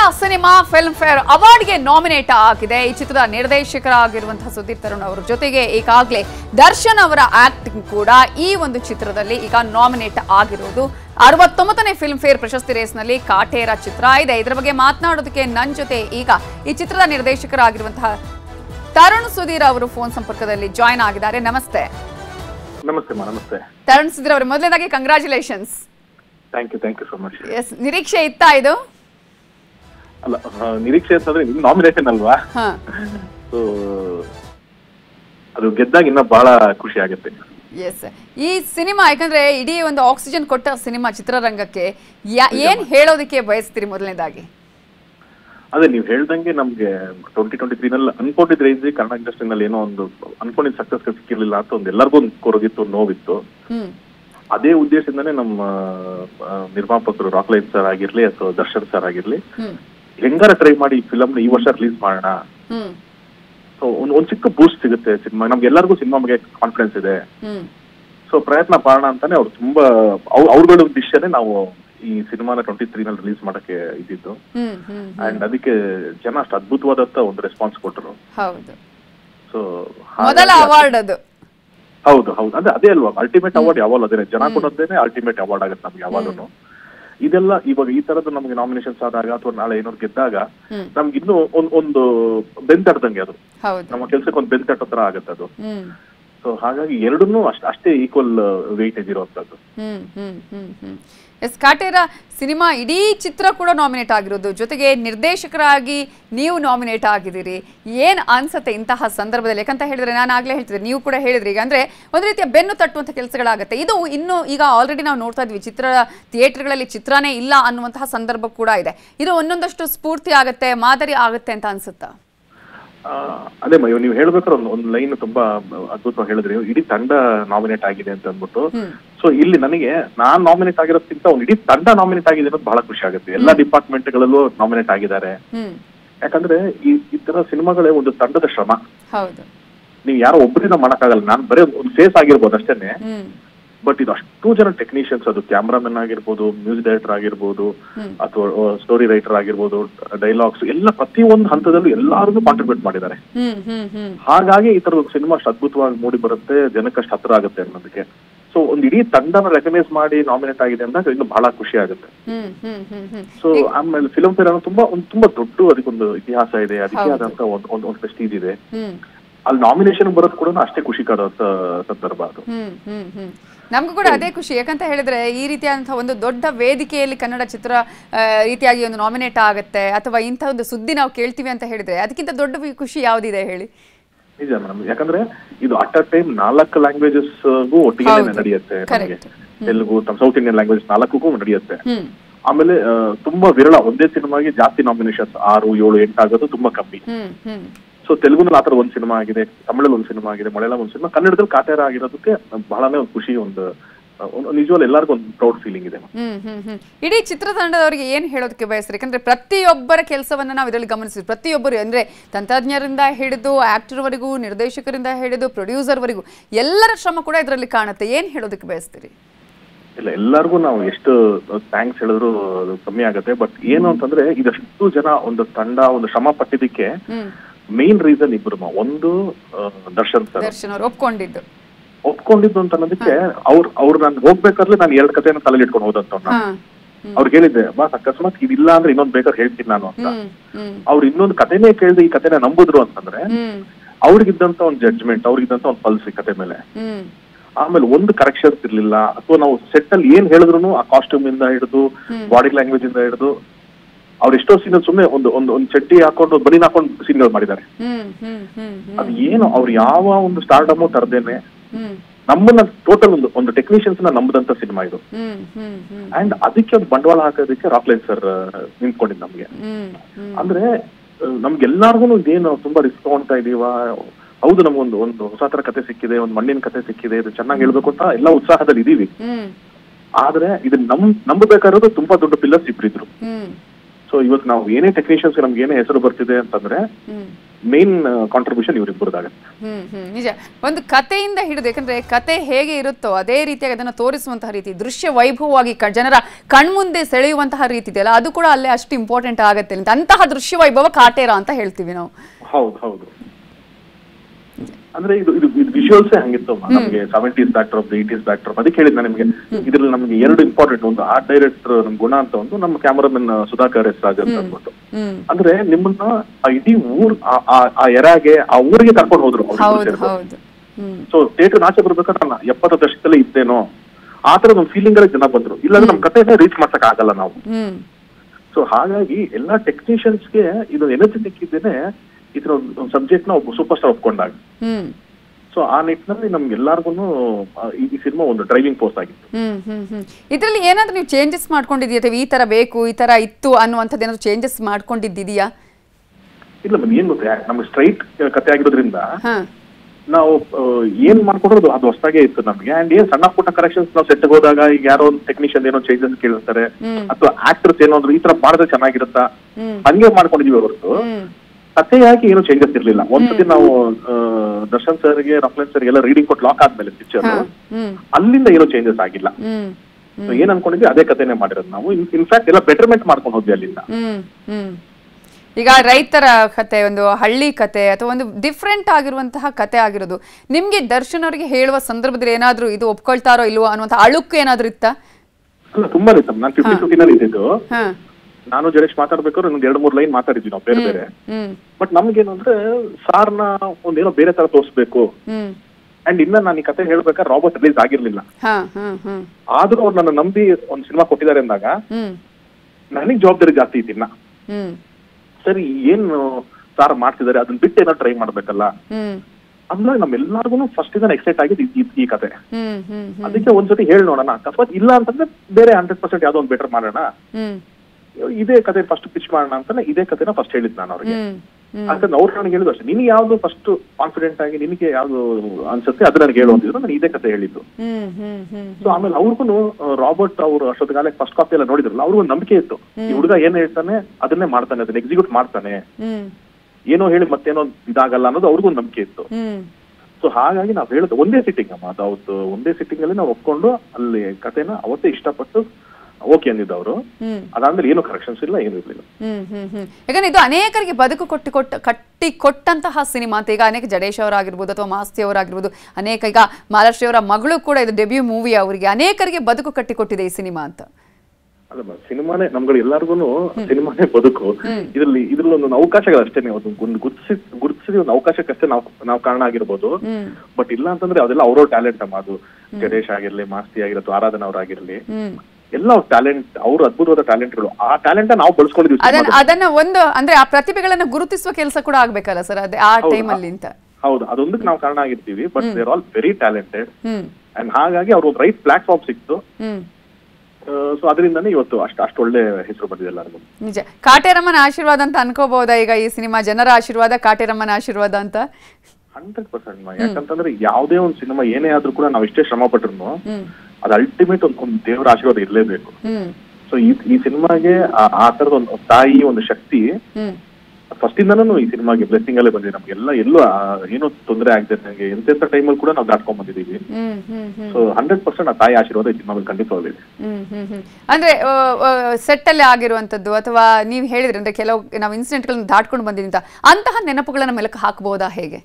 Cinema Filmfare ಅವಾರ್ಡ್ಗೆ nominate ಆಗಿದೆ ಈ ಚಿತ್ರದ ನಿರ್ದೇಶಕರಾಗಿರುವಂತಹ ಸುದೀಪ್ ತರುಣ್ ಅವರ ಜೊತೆಗೆ ಈಗಾಗಲೇ ದರ್ಶನ್ ಅವರ ಆಕ್ಟಿಂಗ್ ಕೂಡ ಈ ಒಂದು ಚಿತ್ರದಲ್ಲಿ ಈಗ ನಾಮಿನೇಟ್ ಆಗಿರೋದು ಅರವತ್ತೊಂಬತ್ತನೇ ಫಿಲ್ಮ್ ಫೇರ್ ಪ್ರಶಸ್ತಿ ರೇಸ್ನಲ್ಲಿ ಕಾಟೇರ ಚಿತ್ರ ಇದೆ ಇದರ ಬಗ್ಗೆ ಮಾತನಾಡೋದಕ್ಕೆ ನನ್ನ ಜೊತೆ ಈಗ ಈ ಚಿತ್ರದ ನಿರ್ದೇಶಕರಾಗಿರುವಂತಹ ತರುಣ್ ಸುಧೀರ್ ಅವರು ಫೋನ್ ಸಂಪರ್ಕದಲ್ಲಿ ಜಾಯ್ನ್ ಆಗಿದ್ದಾರೆ ನಮಸ್ತೆ ನಮಸ್ತೆ ಮಾ ನಮಸ್ತೆ ತರುಣ್ ಸುಧೀರ್ ಅವರು ಮೊದಲನೇದಾಗಿ congratulations thank you thank you so much yes ನಿರೀಕ್ಷೆ ಇತ್ತಾ ಇದು ಅಲ್ಲ ಆ, ನಿರೀಕ್ಷೆ ಅಂತಂದ್ರೆ ನಿಮ್ ನಾಮಿನೇಷನ್ ಅಲ್ವಾ ಹಾ ಸೊ ಅದು ಗೆದ್ದಾಗ ಇನ್ನೂ ಬಹಳ ಖುಷಿ ಆಗುತ್ತೆ ಎಸ್ ಈ ಸಿನಿಮಾ ಯಾಕಂದ್ರೆ ಇಡೀ ಒಂದು ಆಕ್ಸಿಜನ್ ಕೊಟ್ಟ ಸಿನಿಮಾ ಚಿತ್ರರಂಗಕ್ಕೆ ಯಾ- ಏನ್ ಹೇಳೋದಕ್ಕೆ ಬಯಸ್ತೀರಿ ಮೊದಲನೇದಾಗಿ ಅದೇ ನೀವು ಹೇಳ್ದಂಗೆ ನಮ್ಗೆ ಟ್ವೆಂಟಿ ಟ್ವೆಂಟಿ ತ್ರೀ ನಲ್ಲಿ ಅನ್ಕೊಂಡಿದ್ ರೇಂಜ್ ಕನ್ನಡ ಇಂಡಸ್ಟ್ರಿನಲ್ಲಿ ಏನೋ ಒಂದು ಅನ್ಕೊಂಡಿದ್ ಸಕ್ಸಸ್ ಸಿಕ್ಕಿರ್ಲಿಲ್ಲ ಅಂತ ಒಂದು ಎಲ್ಲರಿಗೂ ಒಂದು ಕೊರಗಿತ್ತು ನೋವಿತ್ತು ಹ್ಮ್ ಅದೇ ಉದ್ದೇಶದಿಂದಾನೇ ನಮ್ಮ ಆ, ನಿರ್ಮಾಪಕರು ರಾಕ್ಲೈನ್ ಸರ್ ಆಗಿರ್ಲಿ ಅಥವಾ ದರ್ಶನ್ ಸರ್ ಆಗಿರ್ಲಿ ಹ್ಮ್ ಹೆಂಗಾರ ಟ್ರೈ ಮಾಡಿ ಈ ಫಿಲಮ್ ಈ ವರ್ಷ ರಿಲೀಸ್ ಮಾಡೋಣ ಹ್ಮ್ ಸೊ ಒಂದ್ ಒಂದ್ ಚಿಕ್ಕ ಬೂಸ್ಟ್ ಸಿಗುತ್ತೆ ಸಿನಿಮಾ ನಮ್ಗೆ ಎಲ್ಲರಿಗೂ ಸಿನಿಮಾ ಬಗ್ಗೆ ಕಾನ್ಫಿಡೆನ್ಸ್ ಇದೆ ಹ್ಮ್ ಸೊ ಪ್ರಯತ್ನ ಮಾಡೋಣ ಅಂತಾನೆ ಅವ್ರು ತುಂಬಾ ಅವ್- ಅವ್ರುಗಳ ವಿಷಯನೇ ನಾವು ಈ ಸಿನಿಮಾನ ಟ್ವೆಂಟಿ ತ್ರೀ ನಲ್ಲಿ ರಿಲೀಸ್ ಮಾಡಕ್ಕೆ ಇದ್ದಿದ್ದು ಹ್ಮ್ ಹ್ಮ್ ಅಂಡ್ ಅದಕ್ಕೆ ಜನ ಅಷ್ಟು ಅದ್ಭುತವಾದಂತ ಒಂದು ರೆಸ್ಪಾನ್ಸ್ ಕೊಟ್ಟರು ಹೌದು ಸೊ ಮೊದಲ ಅವಾರ್ಡ್ ಅದು ಹೌದು ಹೌದು ಅದೇ ಅದೇ ಅಲ್ವಾ ಅಲ್ಟಿಮೇಟ್ ಅವಾರ್ಡ್ ಯಾವಾಗ ಅದೇನೆ ಜನ ಕೊಡೋದೇನೆ ಅಲ್ಟಿಮೇಟ್ ಅವಾರ್ಡ್ ಆಗುತ್ತೆ ನಮ್ಗೆ ಯಾವಾಗಲೂ ಇದೆಲ್ಲ ಇವಾಗ ಈ ತರದ್ದು ನಮ್ಗೆ ನಾಮಿನೇಷನ್ಸ್ ಆದಾಗ ಅಥವಾ ನಾಳೆ ಏನಾದ್ರು ಗೆದ್ದಾಗ ಹ್ಮ್ ನಮ್ಗೆ ಇನ್ನೂ ಒಂದ್ ಒಂದು ಬೆಂತಡ್ದಂಗೆ ಅದು ಹೌದು ನಮ್ಮ ಕೆಲ್ಸಕ್ಕೆ ಒಂದು ಬೆಂತಟ್ಟೋ ತರ ಆಗುತ್ತೆ ಅದು ಹ್ಮ್ ಸೊ ಹಾಗಾಗಿ ಎರಡನ್ನೂ ಅಷ್ಟ್ ಅಷ್ಟೇ ಈಕ್ವಲ್ ವೆಯ್ಟೇಜ್ ಇರುವಂತದ್ದು ಹ್ಮ್ ಹ್ಮ್ ಹ್ಮ್ ಹ್ಮ್ ಎಸ್ ಕಾಟೇರ ಸಿನಿಮಾ ಇಡೀ ಚಿತ್ರ ಕೂಡ ನಾಮಿನೇಟ್ ಆಗಿರೋದು ಜೊತೆಗೆ ನಿರ್ದೇಶಕರಾಗಿ ನೀವು ನಾಮಿನೇಟ್ ಆಗಿದ್ದೀರಿ ಏನ್ ಅನ್ಸತ್ತೆ ಇಂತಹ ಸಂದರ್ಭದಲ್ಲಿ ಯಾಕಂತ ಹೇಳಿದ್ರೆ ನಾನು ಆಗ್ಲೇ ಹೇಳ್ತಿದ್ದೆ ನೀವು ಕೂಡ ಹೇಳಿದ್ರಿ ಈಗ ಅಂದ್ರೆ ಒಂದು ರೀತಿಯ ಬೆನ್ನು ತಟ್ಟುವಂಥ ಕೆಲಸಗಳಾಗುತ್ತೆ ಇದು ಇನ್ನು ಈಗ ಆಲ್ರೆಡಿ ನಾವು ನೋಡ್ತಾ ಇದ್ವಿ ಚಿತ್ರ ಥಿಯೇಟರ್ಗಳಲ್ಲಿ ಚಿತ್ರನೇ ಇಲ್ಲ ಅನ್ನುವಂತಹ ಸಂದರ್ಭ ಕೂಡ ಇದೆ ಇದು ಒಂದೊಂದಷ್ಟು ಸ್ಫೂರ್ತಿ ಆಗುತ್ತೆ ಮಾದರಿ ಆಗುತ್ತೆ ಅಂತ ಅನ್ಸುತ್ತಾ ಆ, ಅದೇ ಮಯ್ಯೋ ನೀವು ಹೇಳ್ಬೇಕಾದ್ರೆ ಒಂದು ಒಂದು ಲೈನ್ ತುಂಬಾ ಅದ್ಭುತವಾಗಿ ಹೇಳಿದ್ರಿ ಇಡೀ ತಂಡ ನಾಮಿನೇಟ್ ಆಗಿದೆ ಅಂತ ಅಂದ್ಬಿಟ್ಟು ಹ್ಮ್ ಸೊ ಇಲ್ಲಿ ನನಗೆ ನಾನ್ ನಾಮಿನೇಟ್ ಆಗಿರೋದ್ಕಿಂತ ಒಂದು ಇಡೀ ತಂಡ ನಾಮಿನೇಟ್ ಆಗಿದೆ ಅನ್ನೋದು ಬಹಳ ಖುಷಿ ಆಗುತ್ತೆ ಎಲ್ಲಾ ಡಿಪಾರ್ಟ್ಮೆಂಟ್ ಗಳಲ್ಲೂ ನಾಮಿನೇಟ್ ಆಗಿದ್ದಾರೆ ಹ್ಮ್ ಯಾಕಂದ್ರೆ ಈ ಈ ತರ ಸಿನಿಮಾಗಳೇ ಒಂದು ತಂಡದ ಶ್ರಮ ಹೌದು ನೀವು ಯಾರೋ ಒಬ್ಬರಿಂದ ಮಾಡಕ್ಕಾಗಲ್ಲ ನಾನು ಬರೀ ಒಂದು ಫೇಸ್ ಆಗಿರ್ಬೋದು ಅಷ್ಟೇನೆ ಹ್ಮ್ ಬಟ್ ಇದು ಅಷ್ಟು ಜನ ಟೆಕ್ನಿಷಿಯನ್ಸ್ ಅದು ಕ್ಯಾಮ್ರಾಮನ್ ಆಗಿರ್ಬೋದು ಮ್ಯೂಸಿಕ್ ಡೈರೆಕ್ಟರ್ ಆಗಿರ್ಬೋದು ಹ್ಮ್. ಅಥವಾ ಸ್ಟೋರಿ ರೈಟರ್ ಆಗಿರ್ಬೋದು ಡೈಲಾಗ್ಸ್ ಎಲ್ಲ ಪ್ರತಿಯೊಂದು ಹಂತದಲ್ಲೂ ಎಲ್ಲಾರು ಕಾಂಟ್ರಿಬ್ಯೂಟ್ ಮಾಡಿದ್ದಾರೆ ಹ್ಮ್ ಹ್ಮ್ ಹ್ಮ್ ಹಾಗಾಗಿ ಈ ತರದ ಸಿನಿಮಾ ಅಷ್ಟು ಅದ್ಭುತವಾಗಿ ಮೂಡಿ ಬರುತ್ತೆ ಜನಕ್ಕೆ ಅಷ್ಟು ಹತ್ರ ಆಗುತ್ತೆ ಅನ್ನೋದಕ್ಕೆ ಸೊ ಒಂದು ಇಡೀ ತಂಡನ ರೆಕಗ್ನೈಸ್ ಮಾಡಿ ನಾಮಿನೇಟ್ ಆಗಿದೆ ಅಂದಾಗ ಇನ್ನು ಬಹಳ ಖುಷಿ ಆಗುತ್ತೆ ಹ್ಮ್ ಹ್ಮ್ ಹ್ಮ್ ಹ್ಮ್ ಸೊ ಆಮೇಲೆ ಫಿಲ್ಮ್ ಫೇರ್ ಅನ್ನೋ ತುಂಬಾ ಒಂದು ತುಂಬಾ ದೊಡ್ಡ ಅದಕ್ಕೊಂದು ಇತಿಹಾಸ ಇದೆ ಅದಕ್ಕೆ ಹೌದು. ಆದಂತ ಒಂದು ಒಂದು ಒಂದು ಪ್ರೆಸ್ಟೀಜ್ ಇದೆ ಹ್ಮ್ ಅಲ್ಲಿ ನಾಮಿನೇಷನ್ ಬರೋದು ಕೂಡ ಅಷ್ಟೇ ಖುಷಿ ಕಾಡುವಂತ ಸಂದರ್ಭ ಅದು ಹ್ಮ್ ಹ್ಮ್ ಹ್ಮ್ ನಮಗೂ ಕೂಡ ಅದೇ ಖುಷಿ ಯಾಕಂತ ಹೇಳಿದ್ರೆ ಈ ರೀತಿಯಾದಂತಹ ಒಂದು ದೊಡ್ಡ ವೇದಿಕೆಯಲ್ಲಿ ಕನ್ನಡ ಚಿತ್ರ ಆ, ರೀತಿಯಾಗಿ ಒಂದು ನಾಮಿನೇಟ್ ಆಗುತ್ತೆ ಅಥವಾ ಇಂಥ ಒಂದು ಸುದ್ದಿ ನಾವು ಕೇಳ್ತೀವಿ ಅಂತ ಹೇಳಿದ್ರೆ ಅದಕ್ಕಿಂತ ದೊಡ್ಡ ವಿ- ಖುಷಿ ಯಾವ್ದಿದೆ ಹೇಳಿ ನಿಜ ಮೇಡಮ್ ಯಾಕಂದ್ರೆ ಇದು ಅಟ್ ಅ ಟೈಮ್ ನಾಲ್ಕು ಲ್ಯಾಂಗ್ವೇಜಸ್ ಒಟ್ಟಿಗೆ ಹೌದು. ನಡೆಯುತ್ತೆ ನಮಗೆ Correct. Telugu south Indian language ನಾಲ್ಕಕ್ಕೂ ನಡೆಯುತ್ತೆ ಹ್ಮ್ ಆಮೇಲೆ ಆ, ತುಂಬಾ ವಿರಳ ಒಂದೇ ಸಿನಿಮಾಗೆ ಜಾಸ್ತಿ ನಾಮಿನೇಷನ್ಸ್ ಆರು ಏಳು ಎಂಟು ಆಗೋದು ತುಂಬಾ ಕಮ್ಮಿ ಹ್ಮ್ ಹ್ಮ್ ಸೊ ತೆಲುಗುನಲ್ಲಿ ಆತರ ಒಂದ್ ಸಿನಿಮಾ ಆಗಿದೆ ತಮಿಳಲ್ಲಿ ಒಂದ್ ಸಿನಿಮಾ ಆಗಿದೆ ಮಲಯಾಳಂ ಒಂದ್ ಸಿನಿಮಾ ಕನ್ನಡದಲ್ಲಿ ಕಾಟೇರ ಆಗಿರೋದಕ್ಕೆ ಬಹಳನೇ ಒಂದು ಖುಷಿ ಒಂದು ನಿಜವಲ್ಲ ಎಲ್ಲರಿಗೂ ಒಂದು ಪ್ರೌಡ್ ಫೀಲಿಂಗ್ ಇದೆ ಹ್ಮ್ ಹ್ಮ್ ಹ್ಮ್ ಇಡೀ ಚಿತ್ರತಂಡದವರಿಗೆ ಏನ್ ಹೇಳೋದಕ್ಕೆ ಬಯಸ್ತಾರೆ ಯಾಕಂದ್ರೆ ಪ್ರತಿಯೊಬ್ಬರ ಕೆಲಸವನ್ನ ನಾವು ಇದರಲ್ಲಿ ಗಮನಿಸ್ತೀವಿ ಪ್ರತಿಯೊಬ್ಬರು ಅಂದ್ರೆ ತಂತ್ರಜ್ಞರಿಂದ ಹಿಡಿದು ಆಕ್ಟರ್ ವರೆಗೂ ನಿರ್ದೇಶಕರಿಂದ ಹಿಡಿದು ಪ್ರೊಡ್ಯೂಸರ್ ವರೆಗೂ ಎಲ್ಲರ ಶ್ರಮ ಕೂಡ ಇದರಲ್ಲಿ ಕಾಣುತ್ತೆ ಏನ್ ಹೇಳೋದಕ್ಕೆ ಬಯಸ್ತೀರಿ ಇಲ್ಲ ಎಲ್ಲರಿಗೂ ನಾವು ಎಷ್ಟು ಥ್ಯಾಂಕ್ಸ್ ಹೇಳಿದ್ರು ಅದು ಕಮ್ಮಿ ಆಗುತ್ತೆ ಬಟ್ ಏನು ಅಂತಂದ್ರೆ ಇದಷ್ಟು ಜನ ಒಂದು ತಂಡ ಒಂದು ಶ್ರಮ ಪಟ್ಟಿದ್ದಕ್ಕೆ ಹ್ಮ್ ಮೇನ್ ರೀಸನ್ ಇಬ್ರು ಮಾ. ಒಂದು ಆ, ದರ್ಶನ್ ಸರ್ ದರ್ಶನ್ ಅವ್ರು ಒಪ್ಕೊಂಡಿದ್ದು ಒಪ್ಕೊಂಡಿದ್ದು ಅಂತ ಅನ್ನೋದಕ್ಕೆ ಅವ್ರು ಅವ್ರು ನಾನು ಹೋಗ್ಬೇಕಾದ್ರೆ ನಾನು ಎರಡ್ ಕಥೆನ ತಲೆಯಲ್ಲಿ ಇಟ್ಕೊಂಡು ಹೋದಂತ ಹಾ ಅವ್ರಿಗೆ ಹೇಳಿದ್ದೆ ಬಾಸ್ ಅಕಸ್ಮಾತ್ ಇದಿಲ್ಲ ಅಂದ್ರೆ ಇನ್ನೊಂದ್ ಬೇಕಾದ್ರೆ ಹೇಳ್ತೀನಿ ನಾನು ಅಂತ ಹ್ಮ್ ಹ್ಮ್ ಅವ್ರು ಇನ್ನೊಂದು ಕಥೆನೇ ಕೇಳಿದ್ರೆ ಈ ಕಥೆನ ನಂಬುದ್ರು ಅಂತಂದ್ರೆ ಹ್ಮ್ ಅವ್ರಿಗಿದ್ದಂತ ಒಂದು ಜಡ್ಜ್ಮೆಂಟ್ ಅವ್ರಿಗಿದ್ದಂತ ಒಂದು ಪಲ್ಸ್ ಈ ಕತೆ ಮೇಲೆ ಹ್ಮ್ ಆಮೇಲೆ ಒಂದು ಕರೆಕ್ಷನ್ಸ್ ಇರ್ಲಿಲ್ಲ ಅಥವಾ ನಾವು ಸೆಟ್ ಅಲ್ಲಿ ಏನ್ ಹೇಳಿದ್ರು ಆ ಕಾಸ್ಟ್ಯೂಮ್ ಇಂದ ಹಿಡಿದು ಬಾಡಿ ಲ್ಯಾಂಗ್ವೇಜ್ ಇಂದ ಹಿಡಿದು ಅವ್ರು ಎಷ್ಟೋ ಸೀನ್ ಸುಮ್ಮನೆ ಒಂದು ಒಂದು ಒಂದು ಚಡ್ಡಿ ಹಾಕೊಂಡು ಬನಿನ್ ಹಾಕೊಂಡು ಸೀನ್ಗಳು ಮಾಡಿದ್ದಾರೆ ಹ್ಮ್ ಹ್ಮ್ ಹ್ಮ್ ಹ್ಮ್ ಅದು ಏನು ಅವ್ರು ಯಾವ ಒಂದು ಸ್ಟಾರ್ಡಮು ತರದೇನೆ ಹ್ಮ್ ನಮ್ಮನ್ನ ಟೋಟಲ್ ಒಂದು ಒಂದು ಟೆಕ್ನಿಷಿಯನ್ಸ್ ನ ನಂಬದಂತ ಸಿನಿಮಾ ಇದು ಹ್ಮ್ ಹ್ಮ್ ಹ್ಮ್ ಅಂಡ್ ಅದಕ್ಕೆ ಒಂದು ಬಂಡವಾಳ ಹಾಕೋದಕ್ಕೆ ರಾಕ್ಲೈನ್ ಸರ್ ನಿಂತ್ಕೊಂಡಿದ್ದು ನಮ್ಗೆ ಹ್ಮ್ ಹ್ಮ್ ಅಂದ್ರೆ ಆ, ನಮ್ಗೆಲ್ಲಾರ್ಗು ಇದೇನು ತುಂಬಾ ರಿಸ್ಕ್ ತಗೊಂತಾ ಇದೀವ ಹೌದು ನಮ್ಗೊಂದು ಒಂದು ಹೊಸ ತರ ಕತೆ ಸಿಕ್ಕಿದೆ ಒಂದು ಮಣ್ಣಿನ ಕತೆ ಸಿಕ್ಕಿದೆ ಇದು ಚೆನ್ನಾಗಿ ಹೇಳ್ಬೇಕು ಅಂತ ಎಲ್ಲ ಉತ್ಸಾಹದಲ್ಲಿ ಇದೀವಿ ಹ್ಮ್ ಆದ್ರೆ ಇದನ್ನ ನಮ್ ನಂಬಬೇಕಾಗಿರೋದು ತುಂಬಾ ದೊಡ್ಡ ಪಿಲ್ಲರ್ಸ್ ಇಬ್ರಿದ್ರು ಹ್ಮ್ ಸೊ ಇವತ್ತು ನಾವು ಏನೇ ಟೆಕ್ನಿಷಿಯನ್ಸ್ ನಮ್ಗೆ ಏನೇ ಹೆಸರು ಬರ್ತಿದೆ ಅಂತಂದ್ರೆ ಹ್ಮ್ ಮೇನ್ ಕಾಂಟ್ರಿಬ್ಯೂಷನ್ ಇವ್ರಿಬ್ಬರದಾಗತ್ತೆ ಹ್ಮ್ ಹ್ಮ್ ನಿಜ ಒಂದು ಕಥೆಯಿಂದ ಹಿಡಿದು ಯಾಕಂದ್ರೆ ಕತೆ ಹೇಗೆ ಇರುತ್ತೋ ಅದೇ ರೀತಿಯಾಗಿ ಅದನ್ನು ತೋರಿಸುವಂತಹ ರೀತಿ ದೃಶ್ಯ ವೈಭವವಾಗಿ ಕ- ಜನರ ಕಣ್ಮುಂದೆ ಸೆಳೆಯುವಂತಹ ರೀತಿ ಇದೆಯಲ್ಲ ಅದು ಕೂಡ ಅಲ್ಲೇ ಅಷ್ಟು ಇಂಪಾರ್ಟೆಂಟ್ ಆಗುತ್ತೆ ಅಂತ ಅಂತಹ ದೃಶ್ಯ ವೈಭವ ಕಾಟೇರ ಅಂತ ಹೇಳ್ತೀವಿ ನಾವು ಹೌದು ಹೌದು ಅಂದ್ರೆ ಇದು ಇದು ಇದು ವಿಜುವಲ್ಸ್ ಹಂಗಿತ್ತು ಅಮ್ಮ. ನಮ್ಗೆ ಸೆವೆಂಟೀಸ್ ಬ್ಯಾಕ್ಟರ್ ಆಫ್ ಏಟೀಸ್ ಬ್ಯಾಕ್ಟರ್ ಅದಕ್ಕೆ ಹೇಳಿದ್ ನಾನು ನಿಮ್ಗೆ ಇದ್ರಲ್ಲಿ ನಮ್ಗೆ ಎರಡು ಇಂಪಾರ್ಟೆಂಟ್ ಒಂದು ಆರ್ಟ್ ಡೈರೆಕ್ಟರ್ ನಮ್ ಗುಣ ಅಂತ ಒಂದು ನಮ್ಮ ಕ್ಯಾಮರಾಮನ್ ಸುಧಾಕರ್ ಎಸ್ ರಾಜ್ ಅಂತ ಅಂದ್ಬಿಟ್ಟು ಹ್ಮ್ ಅಂದ್ರೆ ನಿಮ್ಮನ್ನ ಆ ಇಡೀ ಊರ್ ಆ- ಆ- ಆ ಎರಾಗೆ ಆ ಊರಿಗೆ ಕರ್ಕೊಂಡು ಹೋದ್ರು ಅವ್ರು ಹೌದು ಸೇರ್ಕೊಂಡು. ಹೌದು ಹ್ಮ್ ಸೊ ಥಿಯೇಟರ್ ಆಚೆ ಬರ್ಬೇಕಾದ್ರೆ ನಾನು ಎಪ್ಪತ್ತು ದಶಕದಲ್ಲೇ ಇದ್ದೇನೋ ಆ ತರದ ಒಂದು ಫೀಲಿಂಗ್ ಜನ ಬಂದ್ರು ಇಲ್ಲಾಂದ್ರೆ ನಮ್ಮ ಕಥೆನ ರೀಚ್ ಮಾಡ್ಸಕ್ ಆಗಲ್ಲ ನಾವು ಹ್ಮ್ ಸೊ ಹಾಗಾಗಿ ಎಲ್ಲಾ ಟೆಕ್ನಿಷಿಯನ್ಸ್ಗೆ ಇದು ಎನರ್ಜಿ ಸಿಕ್ಕಿದ್ದೇನೆ ಇದ್ರ ಒಂದು ಸಬ್ಜೆಕ್ಟ್ ನ ಒಬ್ಬ ಸೂಪರ್ ಸ್ಟಾರ್ ಒಪ್ಕೊಂಡಾಗ ಹ್ಮ್ ಸೊ ಆ ನಿಟ್ಟಿನಲ್ಲಿ ನಮ್ಗೆಲ್ಲಾರ್ಗು ಈ ಸಿನಿಮಾ ಒಂದು ಡ್ರೈವಿಂಗ್ ಫೋರ್ಸ್ ಆಗಿತ್ತು ಹ್ಮ್ ಹ್ಮ್ ಹ್ಮ್ ಇದರಲ್ಲಿ ಏನಾದ್ರೂ ನೀವು ಚೇಂಜಸ್ ಮಾಡ್ಕೊಂಡಿದ್ದೀರಾ ಅಥವಾ ಈ ತರ ಬೇಕು ಈ ತರ ಇತ್ತು ಅನ್ನುವಂಥದ್ದು ಏನಾದ್ರು ಚೇಂಜಸ್ ಮಾಡ್ಕೊಂಡಿದ್ದಿದೆಯಾ ಇಲ್ಲ ಮೇಡಮ್ ಏನ್ ಗೊತ್ತಾ ನಮ್ಗೆ ಸ್ಟ್ರೈಟ್ ಕತೆ ಆಗಿರೋದ್ರಿಂದ ಹಾ ನಾವು ಆ, ಏನ್ ಮಾಡ್ಕೊಂಡ್ರು ಅದು ಹೊಸದಾಗೆ ಇತ್ತು ನಮ್ಗೆ ಅಂಡ್ ಏನ್ ಸಣ್ಣ ಪುಟ್ಟ ಕರೆಕ್ಷನ್ಸ್ ನಾವು ಸೆಟ್ ಹೋದಾಗ ಈಗ ಯಾರೋ ಒಂದು ಟೆಕ್ನಿಷಿಯನ್ ಏನೋ ಚೇಂಜಸ್ ಕೇಳಿರ್ತಾರೆ ಹ್ಮ್. ಅಥವಾ ಆಕ್ಟರ್ಸ್ ಏನೋ ಅಂದ್ರು ಈ ತರ ಮಾಡಿದ್ರೆ ಚೆನ್ನಾಗಿರುತ್ತಾ ಹ್ಮ್ ಹಂಗೆ ಮಾಡ್ಕೊಂಡಿದೀವಿ ಹೊರತು ಹ್ಮ್ ಕಥೆಯಾಗಿ ಏನು ಚೇಂಜಸ್ ಇರ್ಲಿಲ್ಲ ಒಂದ್ಸತಿ ನಾವು ಆ, ದರ್ಶನ್ ಸರ್ಗೆ ರಫ್ಲನ್ ಸರ್ಗೆ ಎಲ್ಲ ರೀಡಿಂಗ್ ಕೊಟ್ಟು ಲಾಕ್ ಆದ್ಮೇಲೆ ಪಿಕ್ಚರ್ ಹಾ ಹ್ಮ್ ಅಲ್ಲಿಂದ ಏನೋ ಚೇಂಜಸ್ ಆಗಿಲ್ಲ ಹ್ಮ್ So ಏನ್ ಅನ್ಕೊಂಡಿದ್ವಿ ಅದೇ ಕಥೆನೆ ಮಾಡಿರೋದು ನಾವು ಇನ್ಫ್ಯಾಕ್ಟ್ ಎಲ್ಲ ಬೆಟರ್ಮೆಂಟ್ ಮಾಡ್ಕೊಂಡು ಹೋದ್ವಿ ಅಲ್ಲಿಂದ ಹ್ಮ್ ಹ್ಮ್ ಈಗ ರೈತರ ಕತೆ ಒಂದು ಹಳ್ಳಿ ಕತೆ ಅಥವಾ ಒಂದು ಡಿಫ್ರೆಂಟ್ ಆಗಿರುವಂತಹ ಕತೆ ಆಗಿರೋದು ನಿಮ್ಗೆ ದರ್ಶನ್ ಅವರಿಗೆ ಹೇಳುವ ಸಂದರ್ಭದಲ್ಲಿ ಏನಾದ್ರೂ ಇದು ಒಪ್ಕೊಳ್ತಾರೋ ಇಲ್ವೋ ಅನ್ನುವಂಥ ಅಳುಕು ಏನಾದ್ರೂ ಇತ್ತಾ ಅಲ್ಲ ತುಂಬಾ ಇತ್ತು ನಾನು ಫಿಫ್ಟಿ ಫಿಫ್ಟಿನಲ್ಲಿ ಇದ್ದಿದ್ದು ಹಾ ನಾನು ಜಡೇಶ್ ಮಾತಾಡ್ಬೇಕಾದ್ರೆ ಒಂದ್ ಎರಡು ಮೂರು ಲೈನ್ ಮಾತಾಡಿದ್ವಿ ನಾವು ಬೇರೆ ಬೇರೆ ಹ್ಮ್ ಬಟ್ ನಮ್ಗೇನು ಅಂದ್ರೆ ಸಾರ್ನ ಒಂದೇನೋ ಬೇರೆ ತರ ತೋರಿಸ್ಬೇಕು ಹ್ಮ್ ಅಂಡ್ ಇನ್ನ ನಾನು ಈ ಕತೆ ಹೇಳ್ಬೇಕಾದ್ರೆ ರಾಬರ್ಟ್ ರಿಲೀಸ್ ಆಗಿರ್ಲಿಲ್ಲ ಹಾ ಹ್ಮ್ ಹ್ಮ್ ಆದ್ರೂ ಅವ್ರು ನನ್ನ ನಂಬಿ ಒಂದ್ ಸಿನಿಮಾ ಕೊಟ್ಟಿದ್ದಾರೆ ಅಂದಾಗ ಹ್ಮ್ ನನಗ್ ಜವಾಬ್ದಾರಿ ಜಾಸ್ತಿ ಇತ್ತಿನ್ನ ಹ್ಮ್ ಸರಿ ಏನು ಸಾರ್ ಮಾಡ್ತಿದ್ದಾರೆ ಅದನ್ನ ಬಿಟ್ಟು ಏನೋ ಟ್ರೈ ಮಾಡ್ಬೇಕಲ್ಲ ಹ್ಮ್ ಅಂದ್ರೆ ನಮ್ಮೆಲ್ಲರಿಗೂ ಫಸ್ಟ್ ಇಂದ ಎಕ್ಸೈಟ್ ಆಗಿದ್ದು ಈ- ಈ- ಈ ಕತೆ ಹ್ಮ್ ಹ್ಮ್ ಹ್ಮ್ ಅದಕ್ಕೆ ಒಂದ್ಸತಿ ಹೇಳಿ ನೋಡೋಣ ಅಕಸ್ಮಾತ್ ಇಲ್ಲ ಅಂತಂದ್ರೆ ಬೇರೆ ಹಂಡ್ರೆಡ್ ಪರ್ಸೆಂಟ್ ಯಾವ್ದೋ ಒಂದು ಬೆಟರ್ ಮಾಡೋಣ ಹ್ಮ್ ಇದೇ ಕತೆ ಫಸ್ಟ್ ಪಿಚ್ ಮಾಡೋಣ ಅಂತಾನೆ ಇದೇ ಕತೆನ ಫಸ್ಟ್ ಹೇಳಿದ್ ನಾನು ಅವ್ರಿಗೆ ಹ್ಮ್ ಹ್ಮ್ ಯಾಕಂದ್ರೆ ಅವ್ರು ನನಗೆ ಹೇಳಿದ್ರು ಅಷ್ಟೇ ನಿನಗೆ ಯಾವ್ದು ಫಸ್ಟ್ ಕಾನ್ಫಿಡೆಂಟ್ ಆಗಿ ನಿನಗೆ ಯಾವ್ದು ಅನ್ಸುತ್ತೆ ಅದು ನನಗೆ ಹೇಳು ಅಂತಿದ್ರು ನಾನು ಇದೇ ಕತೆ ಹೇಳಿದ್ದು ಹ್ಮ್ ಹ್ಮ್ ಹ್ಮ್ ಸೊ ಆಮೇಲೆ ಅವ್ರಿಗೂ ರಾಬರ್ಟ್ ಅವರು ಅಷ್ಟೊತ್ತಿಗಾಲ ಫಸ್ಟ್ ಕಾಪಿ ಎಲ್ಲ ನೋಡಿದ್ರಲ್ಲ ಅವ್ರಿಗೂ ಒಂದು ನಂಬಿಕೆ ಇತ್ತು ಈ ಹುಡುಗ ಏನ್ ಹೇಳ್ತಾನೆ ಅದನ್ನೇ ಮಾಡ್ತಾನೆ ಅದನ್ನ ಎಕ್ಸಿಕ್ಯೂಟ್ ಮಾಡ್ತಾನೆ ಹ್ಮ್ ಏನೋ ಹೇಳಿ ಮತ್ತೇನೋ ಇದಾಗಲ್ಲ ಅನ್ನೋದು ಅವ್ರಿಗೂ ಒಂದು ನಂಬಿಕೆ ಇತ್ತು ಹ್ಮ್ ಸೊ ಹಾಗಾಗಿ ನಾವು ಹೇಳುದು ಒಂದೇ ಸಿಟ್ಟಿಂಗ್ ಅಮ್ಮ ಅದು ಅವತ್ತು ಒಂದೇ ಸಿಟ್ಟಿಂಗ್ ಅಲ್ಲಿ ನಾವು ಒಪ್ಕೊಂಡು ಅಲ್ಲಿ ಕತೆನ ಅವತ್ತೇ ಇಷ್ಟಪಟ್ಟು ಓಕೆ ಅಂದಿದ್ದು ಅವರು ಹ್ಮ್ ಅದಾದ್ಮೇಲೆ ಏನು ಕರೆಕ್ಷನ್ಸ್ ಇಲ್ಲ ಏನು ಇರ್ಲಿಲ್ಲ ಹ್ಮ್ ಹ್ಮ್ ಹ್ಮ್ ಯಾಕಂದ್ರೆ ಇದು ಅನೇಕರಿಗೆ ಬದುಕು ಕೊಟ್ಟು ಕೊಟ್ಟ ಕಟ್ಟಿ ಕೊಟ್ಟಂತಹ ಸಿನಿಮಾ ಅಂತ ಈಗ ಅನೇಕ ಜಡೇಶ್ ಅವರಾಗಿರ್ಬೋದು ಅಥವಾ ಮಾಸ್ತಿ ಅವರಾಗಿರ್ಬೋದು ಅನೇಕ ಈಗ ಮಹಾರಾಷ್ಟ್ರ ಅವರ ಮಗಳು ಕೂಡ ಇದು ಡೆಬ್ಯೂ ಮೂವಿ ಅವರಿಗೆ ಅನೇಕರಿಗೆ ಬದುಕು ಕಟ್ಟಿ ಕೊಟ್ಟಿದೆ ಈ ಸಿನಿಮಾ ಅಂತ ಅಲ್ಲ ಸಿನಿಮಾನೇ ನಮ್ಗಳು ಎಲ್ಲಾರ್ಗು ಸಿನಿಮಾನೇ ಬದುಕು ಇದ್ರಲ್ಲಿ ಇದ್ರಲ್ಲಿ ಒಂದು ಅವಕಾಶಗಳು ಅಷ್ಟೇನೆ ಒಂದು ಒಂದು ಗುರ್ತಿಸಿ ಗುರ್ತಿಸಿದ ಒಂದು ಅವಕಾಶಕ್ಕಷ್ಟೇ ನಾವು ನಾವು ಕಾರಣ ಆಗಿರ್ಬೋದು ಹ್ಮ್ ಬಟ್ ಇಲ್ಲ ಅಂತಂದ್ರೆ ಅದೆಲ್ಲ ಅವ್ರ ಟ್ಯಾಲೆಂಟ್ ಅಮ್ಮ ಅದು ಗಣೇಶ್ ಆಗಿರ್ಲಿ ಮಾಸ್ತಿ ಆಗಿರತ್ತು ಆರಾಧನಾ ಅವರಾಗಿರ್ಲಿ ಹ್ಮ್ ಎಲ್ಲ ಟ್ಯಾಲೆಂಟ್ ಅವ್ರ ಅದ್ಭುತವಾದ ಟ್ಯಾಲೆಂಟ್ಗಳು ಆ ಟ್ಯಾಲೆಂಟ್ ನಾವು ಬಳಸ್ಕೊಂಡಿದೀವಿ ಅದನ್ನ ಸಿನಿಮಾದಲ್ಲಿ. ಅದನ್ನ ಒಂದು ಅಂದ್ರೆ ಆ ಪ್ರತಿಭೆಗಳನ್ನ ಗುರುತಿಸುವ ಕೆಲಸ ಕೂಡ ಆಗ್ಬೇಕಲ್ಲ ಸರ್ ಅದೇ ಆ ಹೌದು. ಟೈಮಲ್ಲಿ ಅಂತ ಹೌದು ಅದೊಂದಕ್ಕೆ ನಾವು ಕಾರಣ ಆಗಿರ್ತೀವಿ but there all very talented ಹ್ಮ್ ಅಂಡ್ ಹಾಗಾಗಿ ಅವ್ರ ಒಂದು ರೈಟ್ ಪ್ಲಾಟ್ಫಾರ್ಮ್ ಸಿಕ್ತು ಹ್ಮ್ ಸೊ ಅದರಿಂದಾನೇ ಇವತ್ತು ಅಷ್ಟು ಅಷ್ಟು ಒಳ್ಳೆ ಹೆಸರು ಬಂದಿದೆ ಎಲ್ಲರಿಗೂ ನಿಜ ಕಾಟೇರಮ್ಮನ ಆಶೀರ್ವಾದ ಅಂತ ಅನ್ಕೋಬಹುದಾ ಈಗ ಈ ಸಿನಿಮಾ ಜನರ ಆಶೀರ್ವಾದ ಕಾಟೇರಮ್ಮನ ಆಶೀರ್ವಾದ ಅಂತ ಹಂಡ್ರೆಡ್ ಪರ್ಸೆಂಟ್ ಯಾಕಂತಂದ್ರೆ ಯಾವುದೇ ಒಂದು ಸಿನಿಮಾ ಏನೇ ಆದ್ರೂ ಕೂಡ ನಾವು ಎಷ್ಟೇ ಶ್ರಮ ಪಟ್ರು ಹ್ಮ್ ಅದು ಅಲ್ಟಿಮೇಟ್ ಒಂದು ಒಂದು ದೇವರ ಆಶೀರ್ವಾದ ಇರಲೇಬೇಕು ಹ್ಮ್ ಸೊ ಈ ಈ ಸಿನಿಮಾಗೆ ಆ- ಆ ತರದ ಒಂದು ತಾಯಿ ಒಂದು ಶಕ್ತಿ ಹ್ಮ್ ಫಸ್ಟ್ ಇಂದನೂ ಈ ಸಿನಿಮಾಗೆ ಬ್ಲೆಸ್ಸಿಂಗ್ ಅಲ್ಲೇ ಬಂದಿದೆ ನಮ್ಗೆಲ್ಲ ಎಲ್ಲೂ ಆ, ಏನೂ ತೊಂದರೆ ಆಗದೆ ನನಗೆ ಎಂತೆಂತ ಟೈಮಲ್ಲಿ ಕೂಡ ನಾವು ದಾಟ್ಕೊಂಡ್ ಬಂದಿದೀವಿ ಹ್ಮ್ ಹ್ಮ್ ಹ್ಮ್ ಸೊ ಹಂಡ್ರೆಡ್ ಪರ್ಸೆಂಟ್ ಆ ತಾಯಿ ಆಶೀರ್ವಾದ ಈ ಸಿನಿಮಾದಲ್ಲಿ ಖಂಡಿತವಾಗಿದೆ ಹ್ಮ್ ಹ್ಮ್ ಹ್ಮ್ ಅಂದ್ರೆ ಸೆಟ್ ಅಲ್ಲಿ ಆಗಿರುವಂತದ್ದು ಅಥವಾ ನೀವು ಹೇಳಿದ್ರಿ ಅಂದ್ರೆ ಕೆಲವು ನಾವು ಇನ್ಸಿಡೆಂಟ್ಗಳನ್ನ ದಾಟ್ಕೊಂಡು ಬಂದಿದ್ದೀವಿ ಅಂತ ಅಂತಹ ನೆನಪುಗಳನ್ನ ಮೆಲುಕು ಹಾಕಬಹುದಾ ಹೇಗೆ